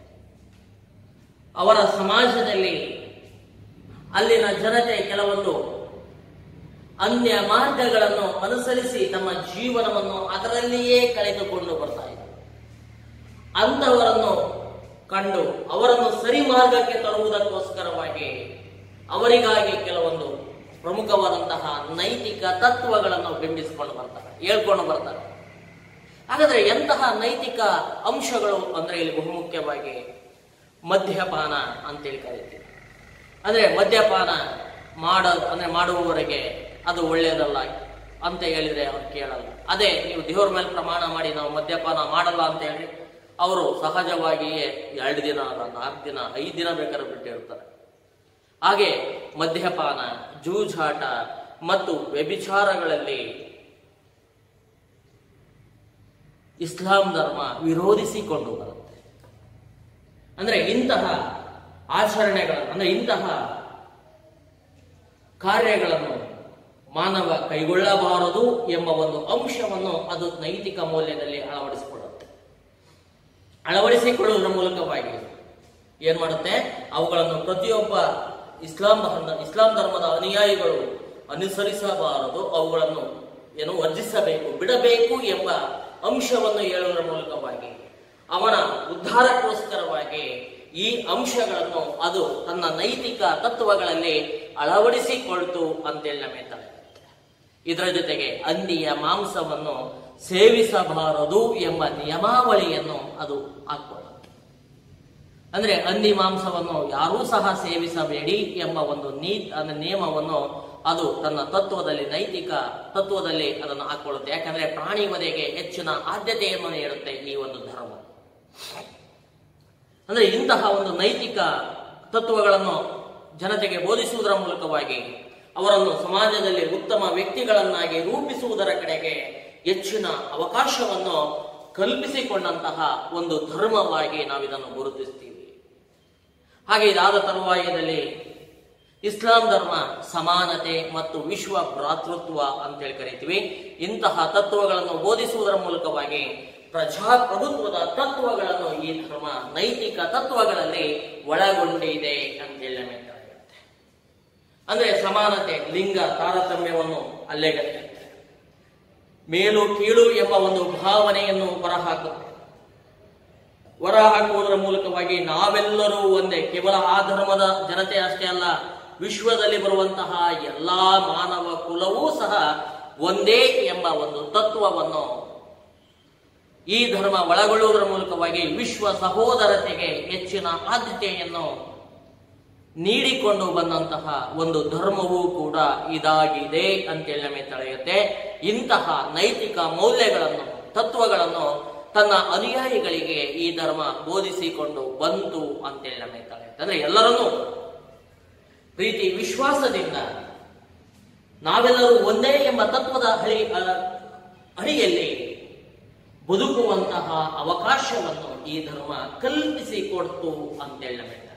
ಅವರ ಸಮಾಜದಲ್ಲಿ ಅಲ್ಲಿನ ಜನತೆ ಕೆಲವೊಂದು ಅನ್ಯ ಮಾರ್ಗಗಳನ್ನು ಅನುಸರಿಸಿ ತಮ್ಮ ಜೀವನವನ್ನು ಅದರಲ್ಲಿಯೇ ಕಳೆದುಕೊಂಡು ಬರ್ತಾ ಇದ್ದಾರೆ ಅಂಥವರನ್ನು ಕಂಡು ಅವರನ್ನು ಸರಿ ಮಾರ್ಗಕ್ಕೆ ತರುವುದಕ್ಕೋಸ್ಕರವಾಗಿ ಅವರಿಗಾಗಿ ಕೆಲವೊಂದು ಪ್ರಮುಖವಾದಂತಹ ನೈತಿಕ ತತ್ವಗಳನ್ನು ಬಿಂಬಿಸಿಕೊಂಡು ಬರ್ತಾರೆ ಹೇಳ್ಕೊಂಡು ಬರ್ತಾರೆ ಹಾಗಾದ್ರೆ ಎಂತಹ ನೈತಿಕ ಅಂಶಗಳು ಅಂದ್ರೆ ಇಲ್ಲಿ ಬಹುಮುಖ್ಯವಾಗಿ ಮದ್ಯಪಾನ ಅಂತೇಳಿ ಕರೀತೀವಿ ಅಂದ್ರೆ ಮದ್ಯಪಾನ ಮಾಡ ಅಂದ್ರೆ ಮಾಡುವವರೆಗೆ ಅದು ಒಳ್ಳೆಯದಲ್ಲ ಅಂತ ಹೇಳಿದ್ರೆ ಅವ್ರು ಕೇಳಲ್ಲ ಅದೇ ನೀವು ದೇವ್ರ ಮೇಲೆ ಪ್ರಮಾಣ ಮಾಡಿ ನಾವು ಮದ್ಯಪಾನ ಮಾಡಲ್ಲ ಅಂತ ಹೇಳಿ ಅವರು ಸಹಜವಾಗಿಯೇ ಎರಡು ದಿನ ಅಲ್ಲ ನಾಲ್ಕು ದಿನ ಐದು ದಿನ ಬೇಕಾದ್ರೆ ಬಿಟ್ಟಿರ್ತಾರೆ ಹಾಗೆ ಮದ್ಯಪಾನ ಜೂಜಾಟ ಮತ್ತು ವ್ಯಭಿಚಾರಗಳಲ್ಲಿ ಇಸ್ಲಾಂ ಧರ್ಮ ವಿರೋಧಿಸಿಕೊಂಡು ಬರುತ್ತೆ ಅಂದ್ರೆ ಇಂತಹ ಆಚರಣೆಗಳನ್ನು ಅಂದ್ರೆ ಇಂತಹ ಕಾರ್ಯಗಳನ್ನು ಮಾನವ ಕೈಗೊಳ್ಳಬಾರದು ಎಂಬ ಒಂದು ಅಂಶವನ್ನು ಅದು ನೈತಿಕ ಮೌಲ್ಯದಲ್ಲಿ ಅಳವಡಿಸಿಕೊಳ್ಳುತ್ತೆ ಅಳವಡಿಸಿಕೊಳ್ಳುವುದರ ಮೂಲಕವಾಗಿ ಏನ್ ಮಾಡುತ್ತೆ ಅವುಗಳನ್ನು ಪ್ರತಿಯೊಬ್ಬ ಇಸ್ಲಾಂ ಧರ್ಮ- ಇಸ್ಲಾಂ ಧರ್ಮದ ಅನುಯಾಯಿಗಳು ಅನುಸರಿಸಬಾರದು ಅವುಗಳನ್ನು ಏನು ವರ್ಜಿಸಬೇಕು ಬಿಡಬೇಕು ಎಂಬ ಅಂಶವನ್ನು ಹೇಳುವುದರ ಮೂಲಕವಾಗಿ ಅವನ ಉದ್ಧಾರಕ್ಕೋಸ್ಕರವಾಗಿ ಈ ಅಂಶಗಳನ್ನು ಅದು ತನ್ನ ನೈತಿಕ ತತ್ವಗಳಲ್ಲಿ ಅಳವಡಿಸಿಕೊಳ್ತು ಅಂತೇಳಿ ನಮ್ಮ ಹೇಳ್ತಾರೆ ಇದರ ಜೊತೆಗೆ ಹಂದಿಯ ಮಾಂಸವನ್ನು ಸೇವಿಸಬಾರದು ಎಂಬ ನಿಯಮಾವಳಿಯನ್ನು ಅದು ಹಾಕೊಳ್ಳುತ್ತೆ ಅಂದ್ರೆ ಹಂದಿ ಮಾಂಸವನ್ನು ಯಾರೂ ಸಹ ಸೇವಿಸಬೇಡಿ ಎಂಬ ಒಂದು ನೀ ಅಂದ್ರೆ ನಿಯಮವನ್ನು ಅದು ತನ್ನ ತತ್ವದಲ್ಲಿ ನೈತಿಕ ತತ್ವದಲ್ಲಿ ಅದನ್ನು ಹಾಕೊಳ್ಳುತ್ತೆ ಯಾಕಂದ್ರೆ ಪ್ರಾಣಿ ವಧೆಗೆ ಹೆಚ್ಚಿನ ಆದ್ಯತೆಯನ್ನು ನೀಡುತ್ತೆ ಈ ಒಂದು ಧರ್ಮ ಅಂದ್ರೆ ಇಂತಹ ಒಂದು ನೈತಿಕ ತತ್ವಗಳನ್ನು ಜನತೆಗೆ ಬೋಧಿಸುವುದರ ಮೂಲಕವಾಗಿ ಅವರನ್ನು ಸಮಾಜದಲ್ಲಿ ಉತ್ತಮ ವ್ಯಕ್ತಿಗಳನ್ನಾಗಿ ರೂಪಿಸುವುದರ ಕಡೆಗೆ ಹೆಚ್ಚಿನ ಅವಕಾಶವನ್ನು ಕಲ್ಪಿಸಿಕೊಂಡಂತಹ ಒಂದು ಧರ್ಮವಾಗಿ ನಾವಿದನ್ನು ಗುರುತಿಸ್ತೀವಿ ಹಾಗೆ ಇದಾದ ತರುವಾಯದಲ್ಲಿ ಇಸ್ಲಾಂ ಧರ್ಮ ಸಮಾನತೆ ಮತ್ತು ವಿಶ್ವ ಭ್ರಾತೃತ್ವ ಅಂತೇಳಿ ಕರಿತೀವಿ ಇಂತಹ ತತ್ವಗಳನ್ನು ಬೋಧಿಸುವುದರ ಮೂಲಕವಾಗಿ ಪ್ರಜಾಪ್ರಭುತ್ವದ ತತ್ವಗಳನ್ನು ಈ ಧರ್ಮ ನೈತಿಕ ತತ್ವಗಳಲ್ಲಿ ಒಳಗೊಂಡಿದೆ ಅಂತೇಳಿ ನಮಗೆ ತಿಳಿಯುತ್ತೆ. ಅಂದ್ರೆ ಸಮಾನತೆ ಲಿಂಗ ತಾರತಮ್ಯವನ್ನು ಅಲ್ಲೆಗಟ್ಟುತ್ತೆ ಮೇಲು ಕೀಳು ಎಂಬ ಒಂದು ಭಾವನೆಯನ್ನು ಹೊರಹಾಕುತ್ತೆ ಹೊರ ಹಾಕುವುದರ ಮೂಲಕವಾಗಿ ನಾವೆಲ್ಲರೂ ಒಂದೇ ಕೇವಲ ಆ ಧರ್ಮದ ಜನತೆ ಅಷ್ಟೇ ಅಲ್ಲ ವಿಶ್ವದಲ್ಲಿ ಬರುವಂತಹ ಎಲ್ಲಾ ಮಾನವ ಕುಲವೂ ಸಹ ಒಂದೇ ಎಂಬ ಒಂದು ತತ್ವವನ್ನು ಈ ಧರ್ಮ ಒಳಗೊಳ್ಳುವುದರ ಮೂಲಕವಾಗಿ ವಿಶ್ವ ಸಹೋದರತೆಗೆ ಹೆಚ್ಚಿನ ಆದ್ಯತೆಯನ್ನು ನೀಡಿಕೊಂಡು ಬಂದಂತಹ ಒಂದು ಧರ್ಮವೂ ಕೂಡ ಇದಾಗಿದೆ ಅಂತೇಳಿ ನಮಗೆ ತಿಳಿಯುತ್ತೆ ಇಂತಹ ನೈತಿಕ ಮೌಲ್ಯಗಳನ್ನು ತತ್ವಗಳನ್ನು ತನ್ನ ಅನುಯಾಯಿಗಳಿಗೆ ಈ ಧರ್ಮ ಬೋಧಿಸಿಕೊಂಡು ಬಂತು ಅಂತೇಳಿ ನಮಗೆ ತಿಳಿಯುತ್ತೆ ಅಂದ್ರೆ ಎಲ್ಲರನ್ನೂ ಪ್ರೀತಿ ವಿಶ್ವಾಸದಿಂದ ನಾವೆಲ್ಲರೂ ಒಂದೇ ಎಂಬ ತತ್ವದ ಹಳಿ ಅ- ಅಡಿಯಲ್ಲಿ ಬದುಕುವಂತಹ ಅವಕಾಶವನ್ನು ಈ ಧರ್ಮ ಕಲ್ಪಿಸಿಕೊಡ್ತು ಅಂತೇಳಿ ನಮಗೆ ತಿಳಿಯುತ್ತೆ.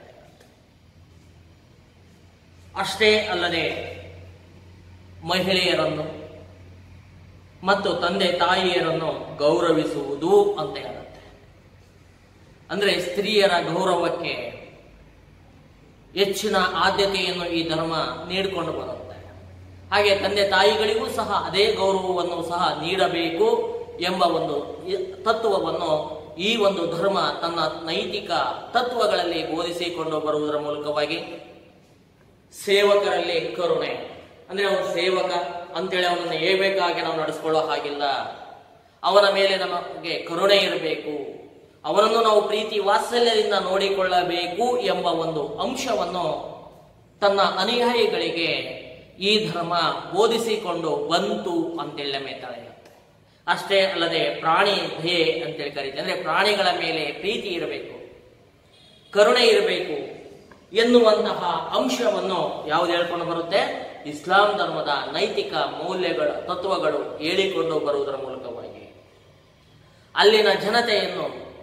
ಅಷ್ಟೇ ಅಲ್ಲದೆ ಮಹಿಳೆಯರನ್ನು ಮತ್ತು ತಂದೆ ತಾಯಿಯರನ್ನು ಗೌರವಿಸುವುದು ಅಂತ ಹೇಳುತ್ತೆ ಅಂದ್ರೆ ಸ್ತ್ರೀಯರ ಗೌರವಕ್ಕೆ ಹೆಚ್ಚಿನ ಆದ್ಯತೆಯನ್ನು ಈ ಧರ್ಮ ನೀಡಿಕೊಂಡು ಬರುತ್ತೆ ಹಾಗೆ ತಂದೆ ತಾಯಿಗಳಿಗೂ ಸಹ ಅದೇ ಗೌರವವನ್ನು ಸಹ ನೀಡಬೇಕು ಎಂಬ ಒಂದು ಇ- ತತ್ವವನ್ನು ಈ ಒಂದು ಧರ್ಮ ತನ್ನ ನೈತಿಕ ತತ್ವಗಳಲ್ಲಿ ಬೋಧಿಸಿಕೊಂಡು ಬರುವುದರ ಮೂಲಕವಾಗಿ ಸೇವಕರಲ್ಲಿ ಕರುಣೆ ಅಂದ್ರೆ ಅವನು ಸೇವಕ ಅಂತೇಳಿ ಅವನನ್ನು ಹೇಳ್ಬೇಕಾಗಿ ನಾವು ನಡೆಸ್ಕೊಳ್ಳೋ ಹಾಗಿಲ್ಲ ಅವನ ಮೇಲೆ ನಮಗೆ ಕರುಣೆ ಇರಬೇಕು ಅವನನ್ನು ನಾವು ಪ್ರೀತಿ ವಾತ್ಸಲ್ಯದಿಂದ ನೋಡಿಕೊಳ್ಳಬೇಕು ಎಂಬ ಒಂದು ಅಂಶವನ್ನು ತನ್ನ ಅನುಯಾಯಿಗಳಿಗೆ ಈ ಧರ್ಮ ಬೋಧಿಸಿಕೊಂಡು ಬಂತು ಅಂತೇಳಿ ನಮಗೆ ತಿಳಿಯುತ್ತೆ ಅಷ್ಟೇ ಅಲ್ಲದೆ ಪ್ರಾಣಿ ದಯೆ ಅಂತೇಳಿ ಕರೀತಾರೆ ಅಂದ್ರೆ ಪ್ರಾಣಿಗಳ ಮೇಲೆ ಪ್ರೀತಿ ಇರಬೇಕು ಕರುಣೆ ಇರಬೇಕು ಎನ್ನುವಂತಹ ಅಂಶವನ್ನು ಯಾವ್ದು ಹೇಳ್ಕೊಂಡು ಬರುತ್ತೆ ಇಸ್ಲಾಂ ಧರ್ಮದ ನೈತಿಕ ಮೌಲ್ಯಗಳ ತತ್ವಗಳು ಹೇಳಿಕೊಂಡು ಬರುವುದರ ಮೂಲಕವಾಗಿ ಅಲ್ಲಿನ ಜನತೆಯನ್ನು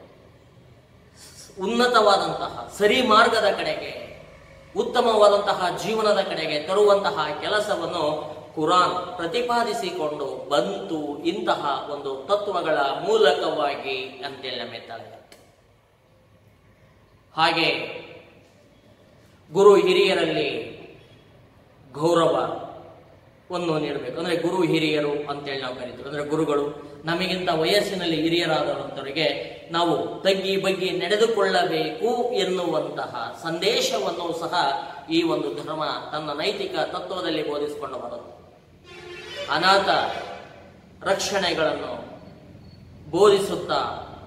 ಉನ್ನತವಾದಂತಹ ಸರಿ ಮಾರ್ಗದ ಕಡೆಗೆ ಉತ್ತಮವಾದಂತಹ ಜೀವನದ ಕಡೆಗೆ ತರುವಂತಹ ಕೆಲಸವನ್ನು ಕುರಾನ್ ಪ್ರತಿಪಾದಿಸಿಕೊಂಡು ಬಂತು ಇಂತಹ ಒಂದು ತತ್ವಗಳ ಮೂಲಕವಾಗಿ ಅಂತೇಳಿ ನಮಗೆ ತಿಳಿಯುತ್ತೆ ಹಾಗೆ ಗುರು ಹಿರಿಯರಲ್ಲಿ ಗೌರವವನ್ನು ನೀಡಬೇಕು ಅಂದ್ರೆ ಗುರು ಹಿರಿಯರು ಅಂತೇಳಿ ನಾವು ಕರಿತೀವಿ ಅಂದ್ರೆ ಗುರುಗಳು ನಮಗಿಂತ ವಯಸ್ಸಿನಲ್ಲಿ ಹಿರಿಯರಾದಂಥವರಿಗೆ ನಾವು ತಗ್ಗಿ ಬಗ್ಗಿ ನಡೆದುಕೊಳ್ಳಬೇಕು ಎನ್ನುವಂತಹ ಸಂದೇಶವನ್ನು ಸಹ ಈ ಒಂದು ಧರ್ಮ ತನ್ನ ನೈತಿಕ ತತ್ವದಲ್ಲಿ ಬೋಧಿಸಿಕೊಂಡು ಬರುತ್ತೆ ಅನಾಥ ರಕ್ಷಣೆಗಳನ್ನು ಬೋಧಿಸುತ್ತಾ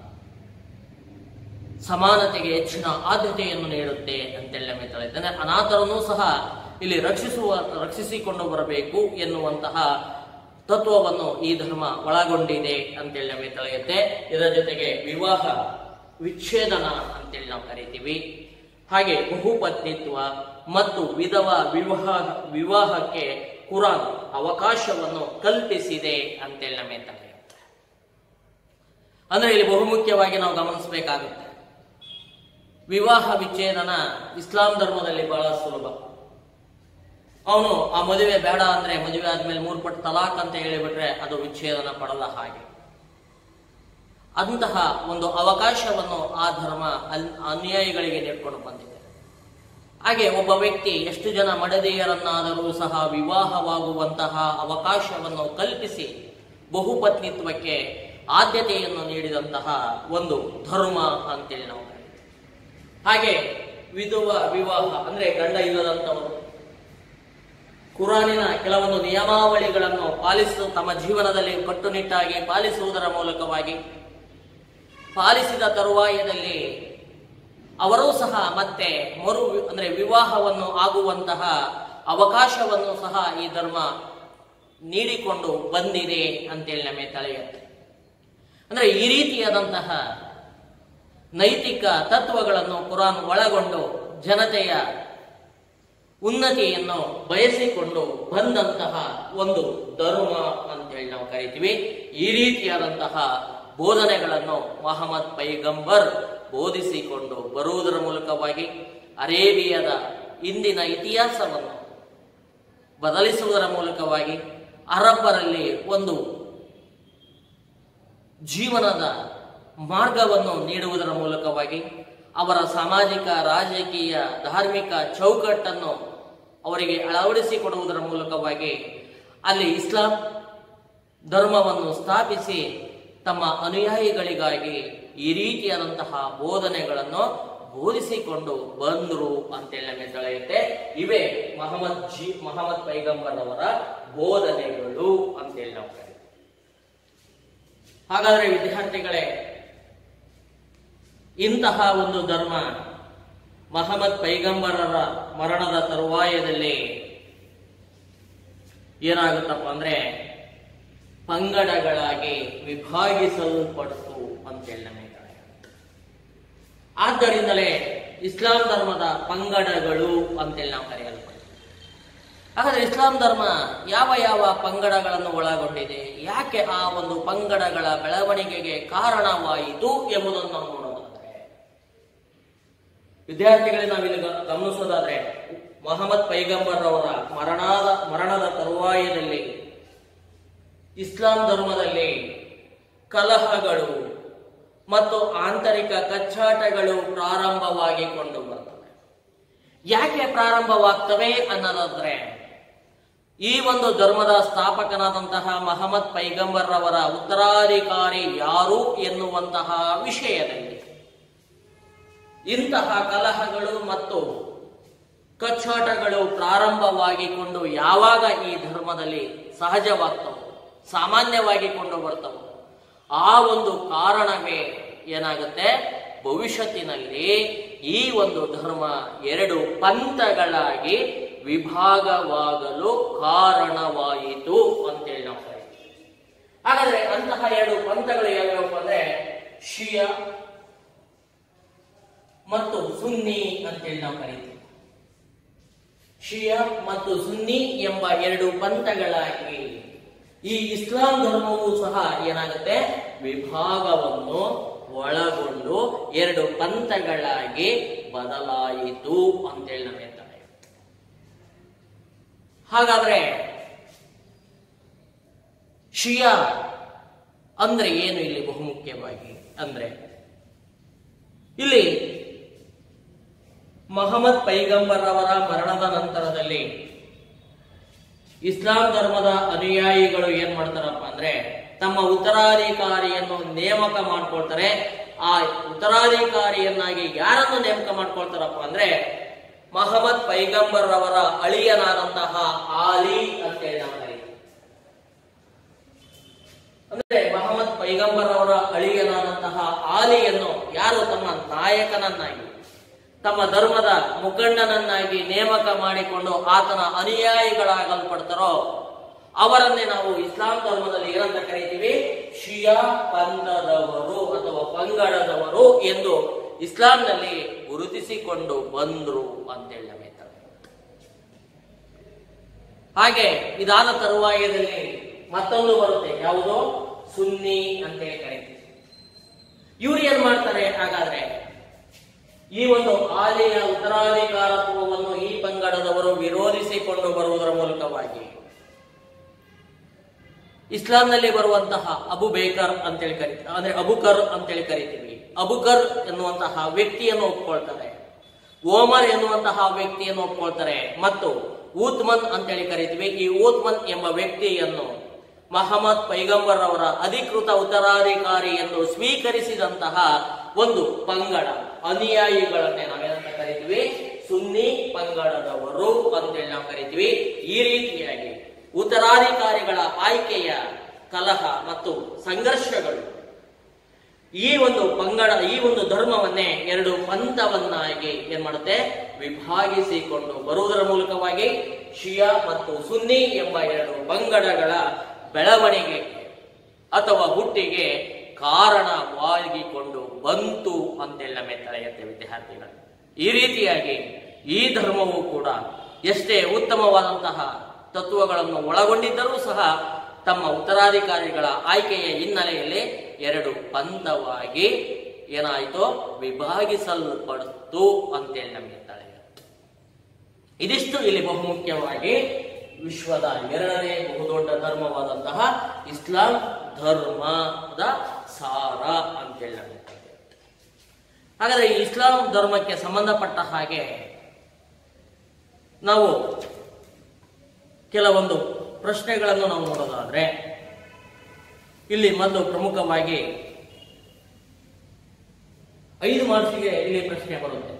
ಸಮಾನತೆಗೆ ಹೆಚ್ಚಿನ ಆದ್ಯತೆಯನ್ನು ನೀಡುತ್ತೆ ಅಂತೇಳಿ ನಮಗೆ ತಿಳಿಯುತ್ತೆ ಅಂದ್ರೆ ಅನಾಥರನ್ನು ಸಹ ಇಲ್ಲಿ ರಕ್ಷಿಸುವ ರಕ್ಷಿಸಿಕೊಂಡು ಬರಬೇಕು ಎನ್ನುವಂತಹ ತತ್ವವನ್ನು ಈ ಧರ್ಮ ಒಳಗೊಂಡಿದೆ ಅಂತೇಳಿ ನಮಗೆ ತಿಳಿಯುತ್ತೆ ಇದರ ಜೊತೆಗೆ ವಿವಾಹ ವಿಚ್ಛೇದನ ಅಂತೇಳಿ ನಾವು ಕರಿತೀವಿ ಹಾಗೆ ಬಹುಪತ್ನಿತ್ವ ಮತ್ತು ವಿಧವ ವಿವಾಹ ವಿವಾಹಕ್ಕೆ ಕುರಾನ್ ಅವಕಾಶವನ್ನು ಕಲ್ಪಿಸಿದೆ ಅಂತೇಳಿ ನಮಗೆ ತಿಳಿಯುತ್ತೆ ಅಂದ್ರೆ ಇಲ್ಲಿ ಬಹುಮುಖ್ಯವಾಗಿ ನಾವು ಗಮನಿಸಬೇಕಾಗುತ್ತೆ ವಿವಾಹ ವಿಚ್ಛೇದನ ಇಸ್ಲಾಂ ಧರ್ಮದಲ್ಲಿ ಬಹಳ ಸುಲಭ ಅವನು ಆ ಮದುವೆ ಬೇಡ ಅಂದ್ರೆ ಮದುವೆ ಆದ್ಮೇಲೆ ಮೂರು ಪಟ್ಟು ತಲಾಕ್ ಅಂತ ಹೇಳಿಬಿಟ್ರೆ ಅದು ವಿಚ್ಛೇದನ ಪಡಲ್ಲ ಹಾಗೆ ಅಂತಹ ಒಂದು ಅವಕಾಶವನ್ನು ಆ ಧರ್ಮ ಅನ್- ಅನುಯಾಯಿಗಳಿಗೆ ನೀಡ್ಕೊಂಡು ಬಂದಿದೆ ಹಾಗೆ ಒಬ್ಬ ವ್ಯಕ್ತಿ ಎಷ್ಟು ಜನ ಮಡದಿಯರನ್ನಾದರೂ ಸಹ ವಿವಾಹವಾಗುವಂತಹ ಅವಕಾಶವನ್ನು ಕಲ್ಪಿಸಿ ಬಹುಪತ್ನಿತ್ವಕ್ಕೆ ಆದ್ಯತೆಯನ್ನು ನೀಡಿದಂತಹ ಒಂದು ಧರ್ಮ ಅಂತೇಳಿ ನಾವು ಕರೀತೀವಿ ಹಾಗೆ ವಿಧವ ವಿವಾಹ ಅಂದ್ರೆ ಗಂಡ ಇಲ್ಲದಂತವರು ಕುರಾನಿನ ಕೆಲವೊಂದು ನಿಯಮಾವಳಿಗಳನ್ನು ಪಾಲಿಸು ತಮ್ಮ ಜೀವನದಲ್ಲಿ ಕಟ್ಟುನಿಟ್ಟಾಗಿ ಪಾಲಿಸುವುದರ ಮೂಲಕವಾಗಿ ಪಾಲಿಸಿದ ತರುವಾಯದಲ್ಲಿ ಅವರೂ ಸಹ ಮತ್ತೆ ಮರು ಅಂದ್ರೆ ವಿವಾಹವನ್ನು ಆಗುವಂತಹ ಅವಕಾಶವನ್ನು ಸಹ ಈ ಧರ್ಮ ನೀಡಿಕೊಂಡು ಬಂದಿದೆ ಅಂತೇಳಿ ನಮಗೆ ತಿಳಿಯುತ್ತೆ ಅಂದ್ರೆ ಈ ರೀತಿಯಾದಂತಹ ನೈತಿಕ ತತ್ವಗಳನ್ನು ಕುರಾನ್ ಒಳಗೊಂಡು ಜನತೆಯ ಉನ್ನತಿಯನ್ನು ಬಯಸಿಕೊಂಡು ಬಂದಂತಹ ಒಂದು ಧರ್ಮ ಅಂತೇಳಿ ನಾವು ಕರಿತೀವಿ ಈ ರೀತಿಯಾದಂತಹ ಬೋಧನೆಗಳನ್ನು ಮಹಮ್ಮದ್ ಪೈಗಂಬರ್ ಬೋಧಿಸಿಕೊಂಡು ಬರುವುದರ ಮೂಲಕವಾಗಿ ಅರೇಬಿಯಾದ ಇಂದಿನ ಇತಿಹಾಸವನ್ನು ಬದಲಿಸುವುದರ ಮೂಲಕವಾಗಿ ಅರಬ್ಬರಲ್ಲಿ ಒಂದು ಜೀವನದ ಮಾರ್ಗವನ್ನು ನೀಡುವುದರ ಮೂಲಕವಾಗಿ ಅವರ ಸಾಮಾಜಿಕ ರಾಜಕೀಯ ಧಾರ್ಮಿಕ ಚೌಕಟ್ಟನ್ನು ಅವರಿಗೆ ಅಳವಡಿಸಿಕೊಡುವುದರ ಮೂಲಕವಾಗಿ ಅಲ್ಲಿ ಇಸ್ಲಾಂ ಧರ್ಮವನ್ನು ಸ್ಥಾಪಿಸಿ ತಮ್ಮ ಅನುಯಾಯಿಗಳಿಗಾಗಿ ಈ ರೀತಿಯಾದಂತಹ ಬೋಧನೆಗಳನ್ನು ಬೋಧಿಸಿಕೊಂಡು ಬಂದ್ರು ಅಂತೇಳಿ ನಮಗೆ ತಿಳಿಯುತ್ತೆ ಇವೇ ಮಹಮ್ಮದ್ ಜಿ ಮಹಮ್ಮದ್ ಪೈಗಂಬರ್ ಅವರ ಬೋಧನೆಗಳು ಅಂತೇಳಿ ನಾವು ಕರೀತೀವಿ ಹಾಗಾದ್ರೆ ವಿದ್ಯಾರ್ಥಿಗಳೇ ಇಂತಹ ಒಂದು ಧರ್ಮ ಮಹಮ್ಮದ್ ಪೈಗಂಬರರ ಮರಣದ ತರುವಾಯದಲ್ಲಿ ಏನಾಗುತ್ತಪ್ಪ ಅಂದ್ರೆ ಪಂಗಡಗಳಾಗಿ ವಿಭಾಗಿಸಲ್ಪಡ್ತು ಅಂತೇಳಿ ನಮಗೆ ತಿಳಿಯುತ್ತೆ. ಆದ್ದರಿಂದಲೇ ಇಸ್ಲಾಂ ಧರ್ಮದ ಪಂಗಡಗಳು ಅಂತೇಳಿ ನಾವು ಕರೆಯಲ್ಪಡ್ತೀವಿ ಹಾಗಾದ್ರೆ ಇಸ್ಲಾಂ ಧರ್ಮ ಯಾವ ಯಾವ ಪಂಗಡಗಳನ್ನು ಒಳಗೊಂಡಿದೆ ಯಾಕೆ ಆ ಒಂದು ಪಂಗಡಗಳ ಬೆಳವಣಿಗೆಗೆ ಕಾರಣವಾಯಿತು ಎಂಬುದನ್ನು ನಾವು ನೋಡೋದಾದ್ರೆ ವಿದ್ಯಾರ್ಥಿಗಳಿಗೆ ನಾವಿಲ್ಲಿ ಗ- ಗಮನಿಸೋದಾದ್ರೆ ಮೊಹಮ್ಮದ್ ಪೈಗಂಬರ್ ಅವರ ಮರಣದ ಮರಣದ ತರುವಾಯದಲ್ಲಿ ಇಸ್ಲಾಂ ಧರ್ಮದಲ್ಲಿ ಕಲಹಗಳು ಮತ್ತು ಆಂತರಿಕ ಕಚ್ಚಾಟಗಳು ಪ್ರಾರಂಭವಾಗಿ ಕೊಂಡು ಬರ್ತವೆ ಯಾಕೆ ಪ್ರಾರಂಭವಾಗ್ತವೆ ಅನ್ನೋದಾದ್ರೆ ಈ ಒಂದು ಧರ್ಮದ ಸ್ಥಾಪಕನಾದಂತಹ ಮಹಮ್ಮದ್ ಪೈಗಂಬರ್ ಅವರ ಉತ್ತರಾಧಿಕಾರಿ ಯಾರು ಎನ್ನುವಂತಹ ವಿಷಯದಲ್ಲಿ ಇಂತಹ ಕಲಹಗಳು ಮತ್ತು ಕಚ್ಚಾಟಗಳು ಪ್ರಾರಂಭವಾಗಿಕೊಂಡು ಯಾವಾಗ ಈ ಧರ್ಮದಲ್ಲಿ ಸಹಜವಾಗ್ತವೋ ಸಾಮಾನ್ಯವಾಗಿ ಕೊಂಡು ಬರ್ತವೋ ಆ ಒಂದು ಕಾರಣವೇ ಏನಾಗುತ್ತೆ ಭವಿಷ್ಯತ್ತಿನಲ್ಲಿ ಈ ಒಂದು ಧರ್ಮ ಎರಡು ಪಂಥಗಳಾಗಿ ವಿಭಾಗವಾಗಲು ಕಾರಣವಾಯಿತು ಅಂತೇಳಿ ನಾವು ಕರೀತೀವಿ ಹಾಗಾದ್ರೆ ಅಂತಹ ಎರಡು ಪಂಥಗಳು ಯಾವ್ಯಾವ ಅಂದ್ರೆ ಶಿಯ ಮತ್ತು ಸುನ್ನಿ ಅಂತೇಳಿ ನಾವು ಕರೀತೀವಿ ಶಿಯ ಮತ್ತು ಸುನ್ನಿ ಎಂಬ ಎರಡು ಪಂಥಗಳಾಗಿ ಈ ಇಸ್ಲಾಂ ಧರ್ಮವು ಸಹ ಏನಾಗುತ್ತೆ ವಿಭಾಗವನ್ನು ಒಳಗೊಂಡು ಎರಡು ಪಂಥಗಳಾಗಿ ಬದಲಾಯಿತು ಅಂತೇಳಿ ನಮಗೆ ತಿಳಿಯುತ್ತೆ. ಹಾಗಾದ್ರೆ ಶಿಯ ಅಂದ್ರೆ ಏನು ಇಲ್ಲಿ ಬಹುಮುಖ್ಯವಾಗಿ ಅಂದ್ರೆ ಇಲ್ಲಿ ಮಹಮ್ಮದ್ ಪೈಗಂಬರ್ ಅವರ ಮರಣದ ನಂತರದಲ್ಲಿ ಇಸ್ಲಾಂ ಧರ್ಮದ ಅನುಯಾಯಿಗಳು ಏನ್ ಮಾಡ್ತಾರಪ್ಪ ಅಂದ್ರೆ ತಮ್ಮ ಉತ್ತರಾಧಿಕಾರಿಯನ್ನು ನೇಮಕ ಮಾಡ್ಕೊಳ್ತಾರೆ ಆ ಉತ್ತರಾಧಿಕಾರಿಯನ್ನಾಗಿ ಯಾರನ್ನು ನೇಮಕ ಮಾಡ್ಕೊಳ್ತಾರಪ್ಪ ಅಂದ್ರೆ ಮಹಮ್ಮದ್ ಪೈಗಂಬರ್ ಅವರ ಅಳಿಯನಾದಂತಹ ಆಲಿ ಅಂತೇಳಿ ನಾವು ಕರೀತೀವಿ ಅಂದ್ರೆ ಮಹಮ್ಮದ್ ಪೈಗಂಬರ್ ಅವರ ಅಳಿಯನಾದಂತಹ ಆಲಿಯನ್ನು ಯಾರು ತಮ್ಮ ನಾಯಕನನ್ನಾಗಿ ತಮ್ಮ ಧರ್ಮದ ಮುಖಂಡನನ್ನಾಗಿ ನೇಮಕ ಮಾಡಿಕೊಂಡು ಆತನ ಅನುಯಾಯಿಗಳಾಗಲ್ಪಡ್ತಾರೋ ಅವರನ್ನೇ ನಾವು ಇಸ್ಲಾಂ ಧರ್ಮದಲ್ಲಿ ಏನಂತ ಕರೀತೀವಿ ಶಿಯಾ ಪಂಥದವರು ಅಥವಾ ಪಂಗಡದವರು ಎಂದು ಇಸ್ಲಾಂನಲ್ಲಿ ಗುರುತಿಸಿಕೊಂಡು ಬಂದ್ರು ಅಂತೇಳಿ ನಮಗೆ ತಿಳಿಯುತ್ತೆ. ಹಾಗೆ ಇದಾದ ತರುವಾಯದಲ್ಲಿ ಮತ್ತೊಂದು ಬರುತ್ತೆ ಯಾವುದು ಸುನ್ನಿ ಅಂತೇಳಿ ಕರೀತೀವಿ ಇವ್ರು ಏನ್ ಮಾಡ್ತಾರೆ ಹಾಗಾದ್ರೆ ಈ ಒಂದು ಆಲಿಯ ಉತ್ತರಾಧಿಕಾರತ್ವವನ್ನು ಈ ಪಂಗಡದವರು ವಿರೋಧಿಸಿಕೊಂಡು ಬರುವುದರ ಮೂಲಕವಾಗಿ ಇಸ್ಲಾಂನಲ್ಲಿ ಬರುವಂತಹ ಅಬು ಬೇಕರ್ ಅಂತೇಳಿ ಕರಿತೀವಿ ಅಂದ್ರೆ ಅಬುಕರ್ ಅಂತೇಳಿ ಕರಿತೀವಿ ಅಬುಕರ್ ಎನ್ನುವಂತಹ ವ್ಯಕ್ತಿಯನ್ನು ಒಪ್ಕೊಳ್ತಾರೆ ಓಮರ್ ಎನ್ನುವಂತಹ ವ್ಯಕ್ತಿಯನ್ನು ಒಪ್ಕೊಳ್ತಾರೆ ಮತ್ತು ಊತ್ಮನ್ ಅಂತೇಳಿ ಕರಿತೀವಿ ಈ ಊತ್ಮನ್ ಎಂಬ ವ್ಯಕ್ತಿಯನ್ನು ಮಹಮ್ಮದ್ ಪೈಗಂಬರ್ ಅವರ ಅಧಿಕೃತ ಉತ್ತರಾಧಿಕಾರಿ ಎಂದು ಸ್ವೀಕರಿಸಿದಂತಹ ಒಂದು ಪಂಗಡ ಅನುಯಾಯಿಗಳನ್ನೇ ನಾವೇನಂತ ಕರಿತೀವಿ ಸುನ್ನಿ ಪಂಗಡದವರು ಅಂತೇಳಿ ನಾವು ಕರಿತೀವಿ ಈ ರೀತಿಯಾಗಿ ಉತ್ತರಾಧಿಕಾರಿಗಳ ಆಯ್ಕೆಯ ಕಲಹ ಮತ್ತು ಸಂಘರ್ಷಗಳು ಈ ಒಂದು ಪಂಗಡ ಈ ಒಂದು ಧರ್ಮವನ್ನೇ ಎರಡು ಪಂಥವನ್ನಾಗಿ ಏನ್ ಮಾಡುತ್ತೆ ವಿಭಾಗಿಸಿಕೊಂಡು ಬರುವುದರ ಮೂಲಕವಾಗಿ ಶಿಯಾ ಮತ್ತು ಸುನ್ನಿ ಎಂಬ ಎರಡು ಪಂಗಡಗಳ ಬೆಳವಣಿಗೆ ಅಥವಾ ಹುಟ್ಟಿಗೆ ಕಾರಣವಾಗಿಕೊಂಡು ಬಂತು ಅಂತೇಳಿ ನಮಗೆ ತಿಳಿಯುತ್ತೆ ವಿದ್ಯಾರ್ಥಿಗಳು ಈ ರೀತಿಯಾಗಿ ಈ ಧರ್ಮವು ಕೂಡ ಎಷ್ಟೇ ಉತ್ತಮವಾದಂತಹ ತತ್ವಗಳನ್ನು ಒಳಗೊಂಡಿದ್ದರೂ ಸಹ ತಮ್ಮ ಉತ್ತರಾಧಿಕಾರಿಗಳ ಆಯ್ಕೆಯ ಹಿನ್ನೆಲೆಯಲ್ಲಿ ಎರಡು ಪಂಥವಾಗಿ ಏನಾಯಿತು ವಿಭಾಗಿಸಲ್ಪಡ್ತು ಅಂತೇಳಿ ನಮಗೆ ತಿಳಿಯುತ್ತೆ ಇದಿಷ್ಟು ಇಲ್ಲಿ ಬಹುಮುಖ್ಯವಾಗಿ ವಿಶ್ವದ ಎರಡನೇ ಬಹುದೊಡ್ಡ ಧರ್ಮವಾದಂತಹ ಇಸ್ಲಾಂ ಧರ್ಮದ ಸಾರ ಅಂತೇಳಿ ನಮಗೆ ತಿಳಿಯುತ್ತೆ ಹಾಗಾದ್ರೆ ಈ ಇಸ್ಲಾಂ ಧರ್ಮಕ್ಕೆ ಸಂಬಂಧಪಟ್ಟ ಹಾಗೆ ನಾವು ಕೆಲವೊಂದು ಪ್ರಶ್ನೆಗಳನ್ನು ನಾವು ನೋಡೋದಾದ್ರೆ ಇಲ್ಲಿ ಮೊದಲು ಪ್ರಮುಖವಾಗಿ ಐದು ಮಾರ್ಕ್ಸಿಗೆ ಇಲ್ಲಿ ಪ್ರಶ್ನೆ ಬರುತ್ತೆ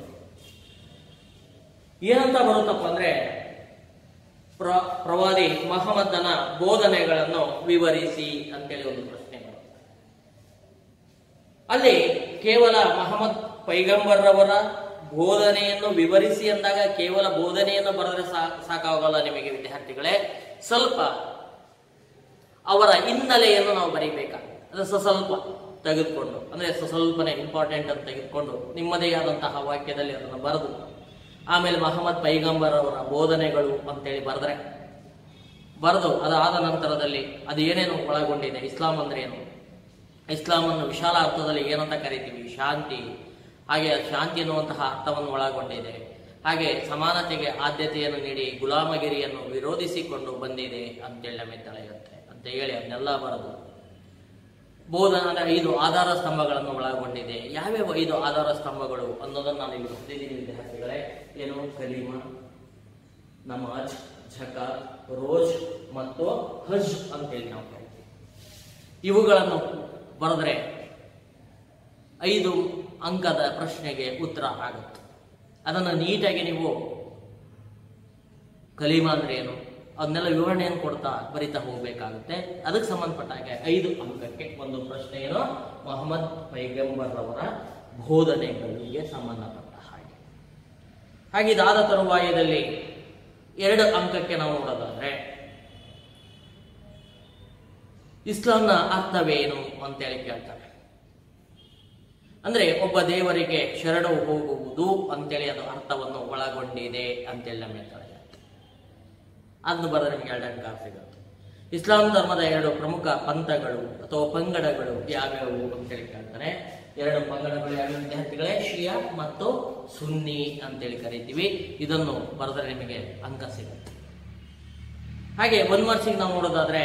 ಏನಂತ ಬರುತ್ತಪ್ಪ ಅಂದ್ರೆ ಪ್ರ ಪ್ರವಾದಿ ಮಹಮ್ಮದನ ಬೋಧನೆಗಳನ್ನು ವಿವರಿಸಿ ಅಂತೇಳಿ ಒಂದು ಪ್ರಶ್ನೆ ಬರುತ್ತೆ ಅಲ್ಲಿ ಕೇವಲ ಮಹಮ್ಮದ್ ಪೈಗಂಬರ್ರವರ ಬೋಧನೆಯನ್ನು ವಿವರಿಸಿ ಅಂದಾಗ ಕೇವಲ ಬೋಧನೆಯನ್ನು ಬರೆದ್ರೆ ಸಾ- ಸಾಕಾಗಲ್ಲ ನಿಮಗೆ ವಿದ್ಯಾರ್ಥಿಗಳೇ ಸ್ವಲ್ಪ ಅವರ ಹಿನ್ನೆಲೆಯನ್ನು ನಾವು ಬರೀಬೇಕಾಗುತ್ತೆ ಅದು ಸ ಸ್ವಲ್ಪ ತೆಗೆದುಕೊಂಡು ಅಂದ್ರೆ ಸ ಸ್ವಲ್ಪನೇ ಇಂಪಾರ್ಟೆಂಟ್ ಅಂತ ತೆಗೆದುಕೊಂಡು ನಿಮ್ಮದೇ ಆದಂತಹ ವಾಕ್ಯದಲ್ಲಿ ಅದನ್ನು ಬರೆದು ಆಮೇಲೆ ಮಹಮ್ಮದ್ ಪೈಗಂಬರ್ ಅವರ ಬೋಧನೆಗಳು ಅಂತೇಳಿ ಬರೆದ್ರೆ ಬರೆದು ಅದಾದ ನಂತರದಲ್ಲಿ ಅದು ಏನೇನು ಒಳಗೊಂಡಿದೆ ಇಸ್ಲಾಂ ಅಂದ್ರೆ ಏನು ಇಸ್ಲಾಂ ಅನ್ನು ವಿಶಾಲ ಅರ್ಥದಲ್ಲಿ ಏನಂತ ಕರಿತೀವಿ ಶಾಂತಿ ಹಾಗೆ ಶಾಂತಿ ಎನ್ನುವಂತಹ ಅರ್ಥವನ್ನು ಒಳಗೊಂಡಿದೆ ಹಾಗೆ ಸಮಾನತೆಗೆ ಆದ್ಯತೆಯನ್ನು ನೀಡಿ ಗುಲಾಮಗಿರಿಯನ್ನು ವಿರೋಧಿಸಿಕೊಂಡು ಬಂದಿದೆ ಅಂತೇಳಿ ನಮಗೆ ತಿಳಿಯುತ್ತೆ ಅಂತ ಹೇಳಿ ಅದನ್ನೆಲ್ಲ ಬರೆದು ಬೋಧನ ಅಂದ್ರೆ ಐದು ಆಧಾರ ಸ್ತಂಭಗಳನ್ನು ಒಳಗೊಂಡಿದೆ ಯಾವ್ಯಾವ ಐದು ಆಧಾರ ಸ್ತಂಭಗಳು ಅನ್ನೋದನ್ನು ನಾನು ಇಲ್ಲಿ ಬರ್ತಿದ್ದೀನಿ ವಿದ್ಯಾರ್ಥಿಗಳೇ ಏನು ಕಲೀಮ ನಮಾಜ್ ಝಕಾತ್ ರೋಜ್ ಮತ್ತು ಹಜ್ ಅಂತೇಳಿ ನಾವು ಕರಿತೀವಿ ಇವುಗಳನ್ನು ಬರೆದ್ರೆ ಐದು ಅಂಕದ ಪ್ರಶ್ನೆಗೆ ಉತ್ತರ ಆಗುತ್ತೆ ಅದನ್ನು ನೀಟಾಗಿ ನೀವು ಕಲೀಮಾ ಅಂದ್ರೆ ಏನು ಅದನ್ನೆಲ್ಲ ವಿವರಣೆಯನ್ನು ಕೊಡ್ತಾ ಬರಿತಾ ಹೋಗ್ಬೇಕಾಗುತ್ತೆ ಅದಕ್ಕೆ ಸಂಬಂಧಪಟ್ಟ ಹಾಗೆ ಐದು ಅಂಕಕ್ಕೆ ಒಂದು ಪ್ರಶ್ನೆ ಏನು ಮೊಹಮ್ಮದ್ ಪೈಗಂಬರ್ ಅವರ ಬೋಧನೆಗಳಿಗೆ ಸಂಬಂಧಪಟ್ಟ ಹಾಗೆ ಹಾಗೆ ಇದಾದ ತರುವಾಯದಲ್ಲಿ ಎರಡು ಅಂಕಕ್ಕೆ ನಾವು ನೋಡೋದಾದ್ರೆ ಇಸ್ಲಾಂನ ಅರ್ಥವೇನು ಅಂತೇಳಿ ಕೇಳ್ತಾರೆ ಅಂದ್ರೆ ಒಬ್ಬ ದೇವರಿಗೆ ಶರಣು ಹೋಗುವುದು ಅಂತೇಳಿ ಅದು ಅರ್ಥವನ್ನು ಒಳಗೊಂಡಿದೆ ಅಂತೇಳಿ ನಮಗೆ ತಿಳಿಯುತ್ತೆ ಅದನ್ನು ಬರೆದ್ರೆ ನಿಮಗೆ ಎರಡು ಅಂಕ ಸಿಗುತ್ತೆ ಇಸ್ಲಾಂ ಧರ್ಮದ ಎರಡು ಪ್ರಮುಖ ಪಂಥಗಳು ಅಥವಾ ಪಂಗಡಗಳು ಯಾವ್ಯಾವು ಅಂತೇಳಿ ಕೇಳ್ತಾರೆ ಎರಡು ಪಂಗಡಗಳು ಯಾವ್ಯಾವ ವಿದ್ಯಾರ್ಥಿಗಳೇ ಶಿಯಾ ಮತ್ತು ಸುನ್ನಿ ಅಂತೇಳಿ ಕರಿತೀವಿ ಇದನ್ನು ಬರೆದ್ರೆ ನಿಮಗೆ ಅಂಕ ಸಿಗುತ್ತೆ ಹಾಗೆ ಒನ್ ಮಾರ್ಕ್ಸಿಗೆ ನಾವು ನೋಡೋದಾದ್ರೆ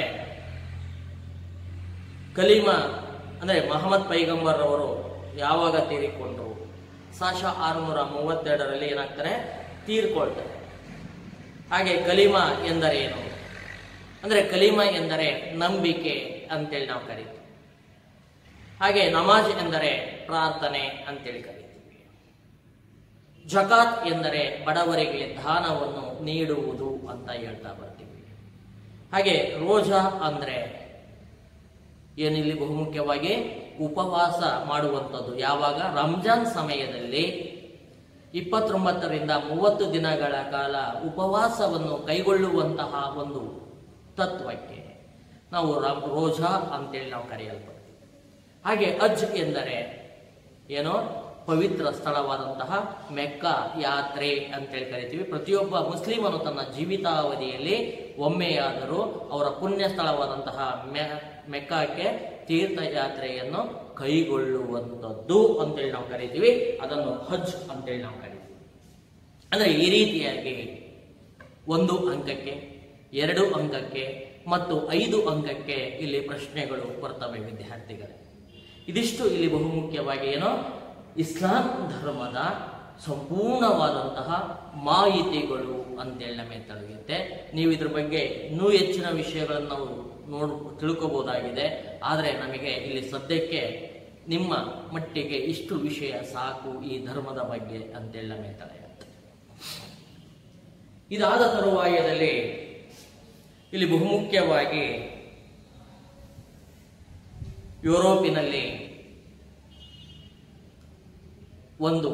ಕಲೀಮಾ ಅಂದ್ರೆ ಮಹಮ್ಮದ್ ಪೈಗಂಬರ್ ಅವರು ಯಾವಾಗ ತೀರಿಕೊಂಡ್ರು ಸಾಶ ಆರುನೂರ ಮೂವತ್ತೆರಡರಲ್ಲಿ ಏನಾಗ್ತಾರೆ ತೀರ್ಕೊಳ್ತಾರೆ ಹಾಗೆ ಕಲೀಮಾ ಎಂದರೇನು ಅಂದ್ರೆ ಕಲೀಮಾ ಎಂದರೆ ನಂಬಿಕೆ ಅಂತೇಳಿ ನಾವು ಕರಿತೀವಿ ಹಾಗೆ ನಮಾಜ್ ಎಂದರೆ ಪ್ರಾರ್ಥನೆ ಅಂತೇಳಿ ಕರಿತೀವಿ ಜಕಾತ್ ಎಂದರೆ ಬಡವರಿಗೆ ದಾನವನ್ನು ನೀಡುವುದು ಅಂತ ಹೇಳ್ತಾ ಬರ್ತೀವಿ ಹಾಗೆ ರೋಜಾ ಅಂದ್ರೆ ಏನಿಲ್ಲಿ ಬಹುಮುಖ್ಯವಾಗಿ ಉಪವಾಸ ಮಾಡುವಂಥದ್ದು ಯಾವಾಗ ರಂಜಾನ್ ಸಮಯದಲ್ಲಿ ಇಪ್ಪತ್ತೊಂಬತ್ತರಿಂದ ಮೂವತ್ತು ದಿನಗಳ ಕಾಲ ಉಪವಾಸವನ್ನು ಕೈಗೊಳ್ಳುವಂತಹ ಒಂದು ತತ್ವಕ್ಕೆ ನಾವು ರ- ರೋಜಾ ಅಂತೇಳಿ ನಾವು ಕರೆಯಲ್ಪಡ್ತೀವಿ ಹಾಗೆ ಅಜ್ ಎಂದರೆ ಏನೋ ಪವಿತ್ರ ಸ್ಥಳವಾದಂತಹ ಮೆಕ್ಕ ಯಾತ್ರೆ ಅಂತೇಳಿ ಕರಿತೀವಿ ಪ್ರತಿಯೊಬ್ಬ ಮುಸ್ಲಿಮನು ತನ್ನ ಜೀವಿತಾವಧಿಯಲ್ಲಿ ಒಮ್ಮೆಯಾದರೂ ಅವರ ಪುಣ್ಯ ಸ್ಥಳವಾದಂತಹ ಮೆ ಮೆಕ್ಕಕ್ಕೆ ತೀರ್ಥಯಾತ್ರೆಯನ್ನು ಕೈಗೊಳ್ಳುವಂಥದ್ದು ಅಂತೇಳಿ ನಾವು ಕರಿತೀವಿ ಅದನ್ನು ಹಜ್ ಅಂತೇಳಿ ನಾವು ಕರಿತೀವಿ ಅಂದ್ರೆ ಈ ರೀತಿಯಾಗಿ ಒಂದು ಅಂಕಕ್ಕೆ ಎರಡು ಅಂಕಕ್ಕೆ ಮತ್ತು ಐದು ಅಂಕಕ್ಕೆ ಇಲ್ಲಿ ಪ್ರಶ್ನೆಗಳು ಬರ್ತವೆ ವಿದ್ಯಾರ್ಥಿಗಳೇ ಇದಿಷ್ಟು ಇಲ್ಲಿ ಬಹುಮುಖ್ಯವಾಗಿ ಏನು ಇಸ್ಲಾಂ ಧರ್ಮದ ಸಂಪೂರ್ಣವಾದಂತಹ ಮಾಹಿತಿಗಳು ಅಂತೇಳಿ ನಮಗೆ ತಿಳಿಯುತ್ತೆ ನೀವು ಇದ್ರ ಬಗ್ಗೆ ಇನ್ನೂ ಹೆಚ್ಚಿನ ವಿಷಯಗಳನ್ನು ನಾವು ನೋಡ್ ತಿಳ್ಕೋಬಹುದಾಗಿದೆ ಆದರೆ ನಮಗೆ ಇಲ್ಲಿ ಸದ್ಯಕ್ಕೆ ನಿಮ್ಮ ಮಟ್ಟಿಗೆ ಇಷ್ಟು ವಿಷಯ ಸಾಕು ಈ ಧರ್ಮದ ಬಗ್ಗೆ ಅಂತೇಳಿ ನಮಗೆ ತಿಳಿಯುತ್ತೆ ಇದಾದ ತರುವಾಯದಲ್ಲಿ ಇಲ್ಲಿ ಬಹುಮುಖ್ಯವಾಗಿ ಯುರೋಪಿನಲ್ಲಿ ಒಂದು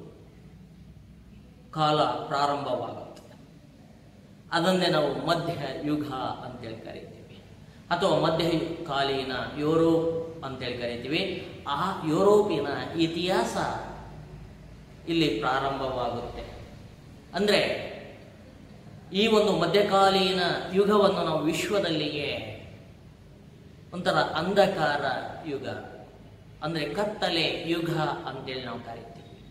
ಕಾಲ ಪ್ರಾರಂಭವಾಗುತ್ತೆ ಅದನ್ನೇ ನಾವು ಮಧ್ಯ ಯುಗ ಅಂತೇಳಿ ಕರಿತೀವಿ ಅಥವಾ ಮಧ್ಯಕಾಲೀನ ಯುರೋಪ್ ಅಂತೇಳಿ ಕರಿತೀವಿ ಆ ಯುರೋಪಿನ ಇತಿಹಾಸ ಇಲ್ಲಿ ಪ್ರಾರಂಭವಾಗುತ್ತೆ ಅಂದ್ರೆ ಈ ಒಂದು ಮಧ್ಯಕಾಲೀನ ಯುಗವನ್ನು ನಾವು ವಿಶ್ವದಲ್ಲಿಯೇ ಒಂಥರ ಅಂಧಕಾರ ಯುಗ ಅಂದ್ರೆ ಕತ್ತಲೆ ಯುಗ ಅಂತೇಳಿ ನಾವು ಕರಿತೀವಿ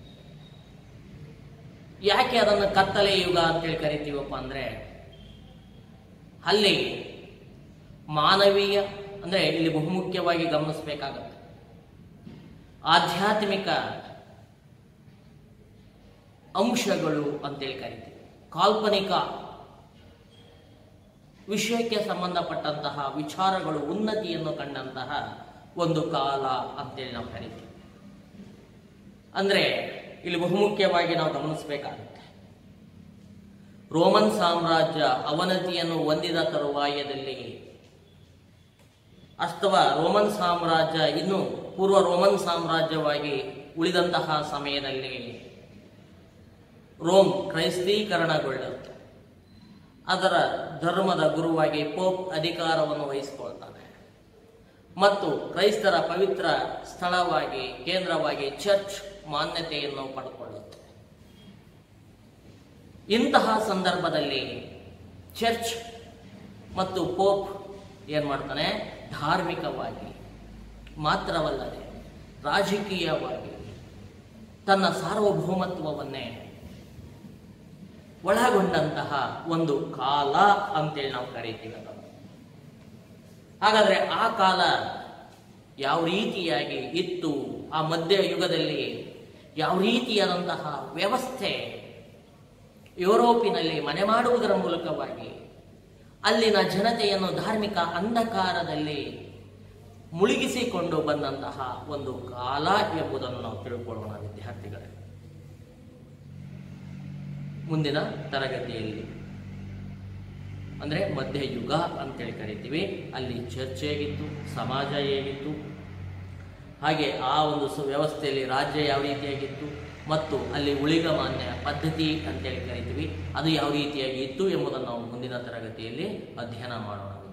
ಯಾಕೆ ಅದನ್ನು ಕತ್ತಲೆ ಯುಗ ಅಂತೇಳಿ ಕರಿತೀವಪ್ಪ ಅಂದ್ರೆ ಅಲ್ಲಿ ಮಾನವೀಯ ಅಂದ್ರೆ ಇಲ್ಲಿ ಬಹುಮುಖ್ಯವಾಗಿ ಗಮನಿಸಬೇಕಾಗತ್ತೆ ಆಧ್ಯಾತ್ಮಿಕ ಅಂಶಗಳು ಅಂತೇಳಿ ಕರಿತೀವಿ ಕಾಲ್ಪನಿಕ ವಿಷಯಕ್ಕೆ ಸಂಬಂಧಪಟ್ಟಂತಹ ವಿಚಾರಗಳು ಉನ್ನತಿಯನ್ನು ಕಂಡಂತಹ ಒಂದು ಕಾಲ ಅಂತೇಳಿ ನಾವು ಕರಿತೀವಿ ಅಂದ್ರೆ ಇಲ್ಲಿ ಬಹುಮುಖ್ಯವಾಗಿ ನಾವು ಗಮನಿಸಬೇಕಾಗುತ್ತೆ ರೋಮನ್ ಸಾಮ್ರಾಜ್ಯ ಅವನತಿಯನ್ನು ಹೊಂದಿದ ತರುವಾಯದಲ್ಲಿ ಅಥವಾ ರೋಮನ್ ಸಾಮ್ರಾಜ್ಯ ಇನ್ನು ಪೂರ್ವ ರೋಮನ್ ಸಾಮ್ರಾಜ್ಯವಾಗಿ ಉಳಿದಂತಹ ಸಮಯದಲ್ಲಿ ರೋಮ್ ಕ್ರೈಸ್ತೀಕರಣಗೊಳ್ಳುತ್ತೆ ಅದರ ಧರ್ಮದ ಗುರುವಾಗಿ ಪೋಪ್ ಅಧಿಕಾರವನ್ನು ವಹಿಸಿಕೊಳ್ತಾನೆ ಮತ್ತು ಕ್ರೈಸ್ತರ ಪವಿತ್ರ ಸ್ಥಳವಾಗಿ ಕೇಂದ್ರವಾಗಿ ಚರ್ಚ್ ಮಾನ್ಯತೆಯನ್ನು ಪಡೆದುಕೊಳ್ಳುತ್ತೆ ಇಂತಹ ಸಂದರ್ಭದಲ್ಲಿ ಚರ್ಚ್ ಮತ್ತು ಪೋಪ್ ಏನ್ ಮಾಡ್ತಾನೆ ಧಾರ್ಮಿಕವಾಗಿ ಮಾತ್ರವಲ್ಲದೆ ರಾಜಕೀಯವಾಗಿ ತನ್ನ ಸಾರ್ವಭೌಮತ್ವವನ್ನೇ ಒಳಗೊಂಡಂತಹ ಒಂದು ಕಾಲ ಅಂತೇಳಿ ನಾವು ಕರೀತೀವಿ ಅದನ್ನು ಹಾಗಾದ್ರೆ ಆ ಕಾಲ ಯಾವ ರೀತಿಯಾಗಿ ಇತ್ತು ಆ ಮಧ್ಯ ಯುಗದಲ್ಲಿ ಯಾವ ರೀತಿಯಾದಂತಹ ವ್ಯವಸ್ಥೆ ಯುರೋಪಿನಲ್ಲಿ ಮನೆ ಮಾಡುವುದರ ಮೂಲಕವಾಗಿ ಅಲ್ಲಿನ ಜನತೆಯನ್ನು ಧಾರ್ಮಿಕ ಅಂಧಕಾರದಲ್ಲಿ ಮುಳುಗಿಸಿಕೊಂಡು ಬಂದಂತಹ ಒಂದು ಕಾಲ ಎಂಬುದನ್ನು ನಾವು ತಿಳ್ಕೊಳ್ಳೋಣ ವಿದ್ಯಾರ್ಥಿಗಳೇ ಮುಂದಿನ ತರಗತಿಯಲ್ಲಿ ಅಂದ್ರೆ ಮಧ್ಯಯುಗ ಅಂತೇಳಿ ಕರಿತೀವಿ ಅಲ್ಲಿ ಚರ್ಚೆ ಹೇಗಿತ್ತು ಸಮಾಜ ಹೇಗಿತ್ತು ಹಾಗೆ ಆ ಒಂದು ಸು- ವ್ಯವಸ್ಥೆಯಲ್ಲಿ ರಾಜ್ಯ ಯಾವ ರೀತಿಯಾಗಿತ್ತು ಮತ್ತು ಅಲ್ಲಿ ಉಳಿಗಮಾನ್ಯ ಪದ್ಧತಿ ಅಂತೇಳಿ ಕರಿತೀವಿ ಅದು ಯಾವ ರೀತಿಯಾಗಿ ಇತ್ತು ಎಂಬುದನ್ನು ನಾವು ಮುಂದಿನ ತರಗತಿಯಲ್ಲಿ ಅಧ್ಯಯನ ಮಾಡೋಣ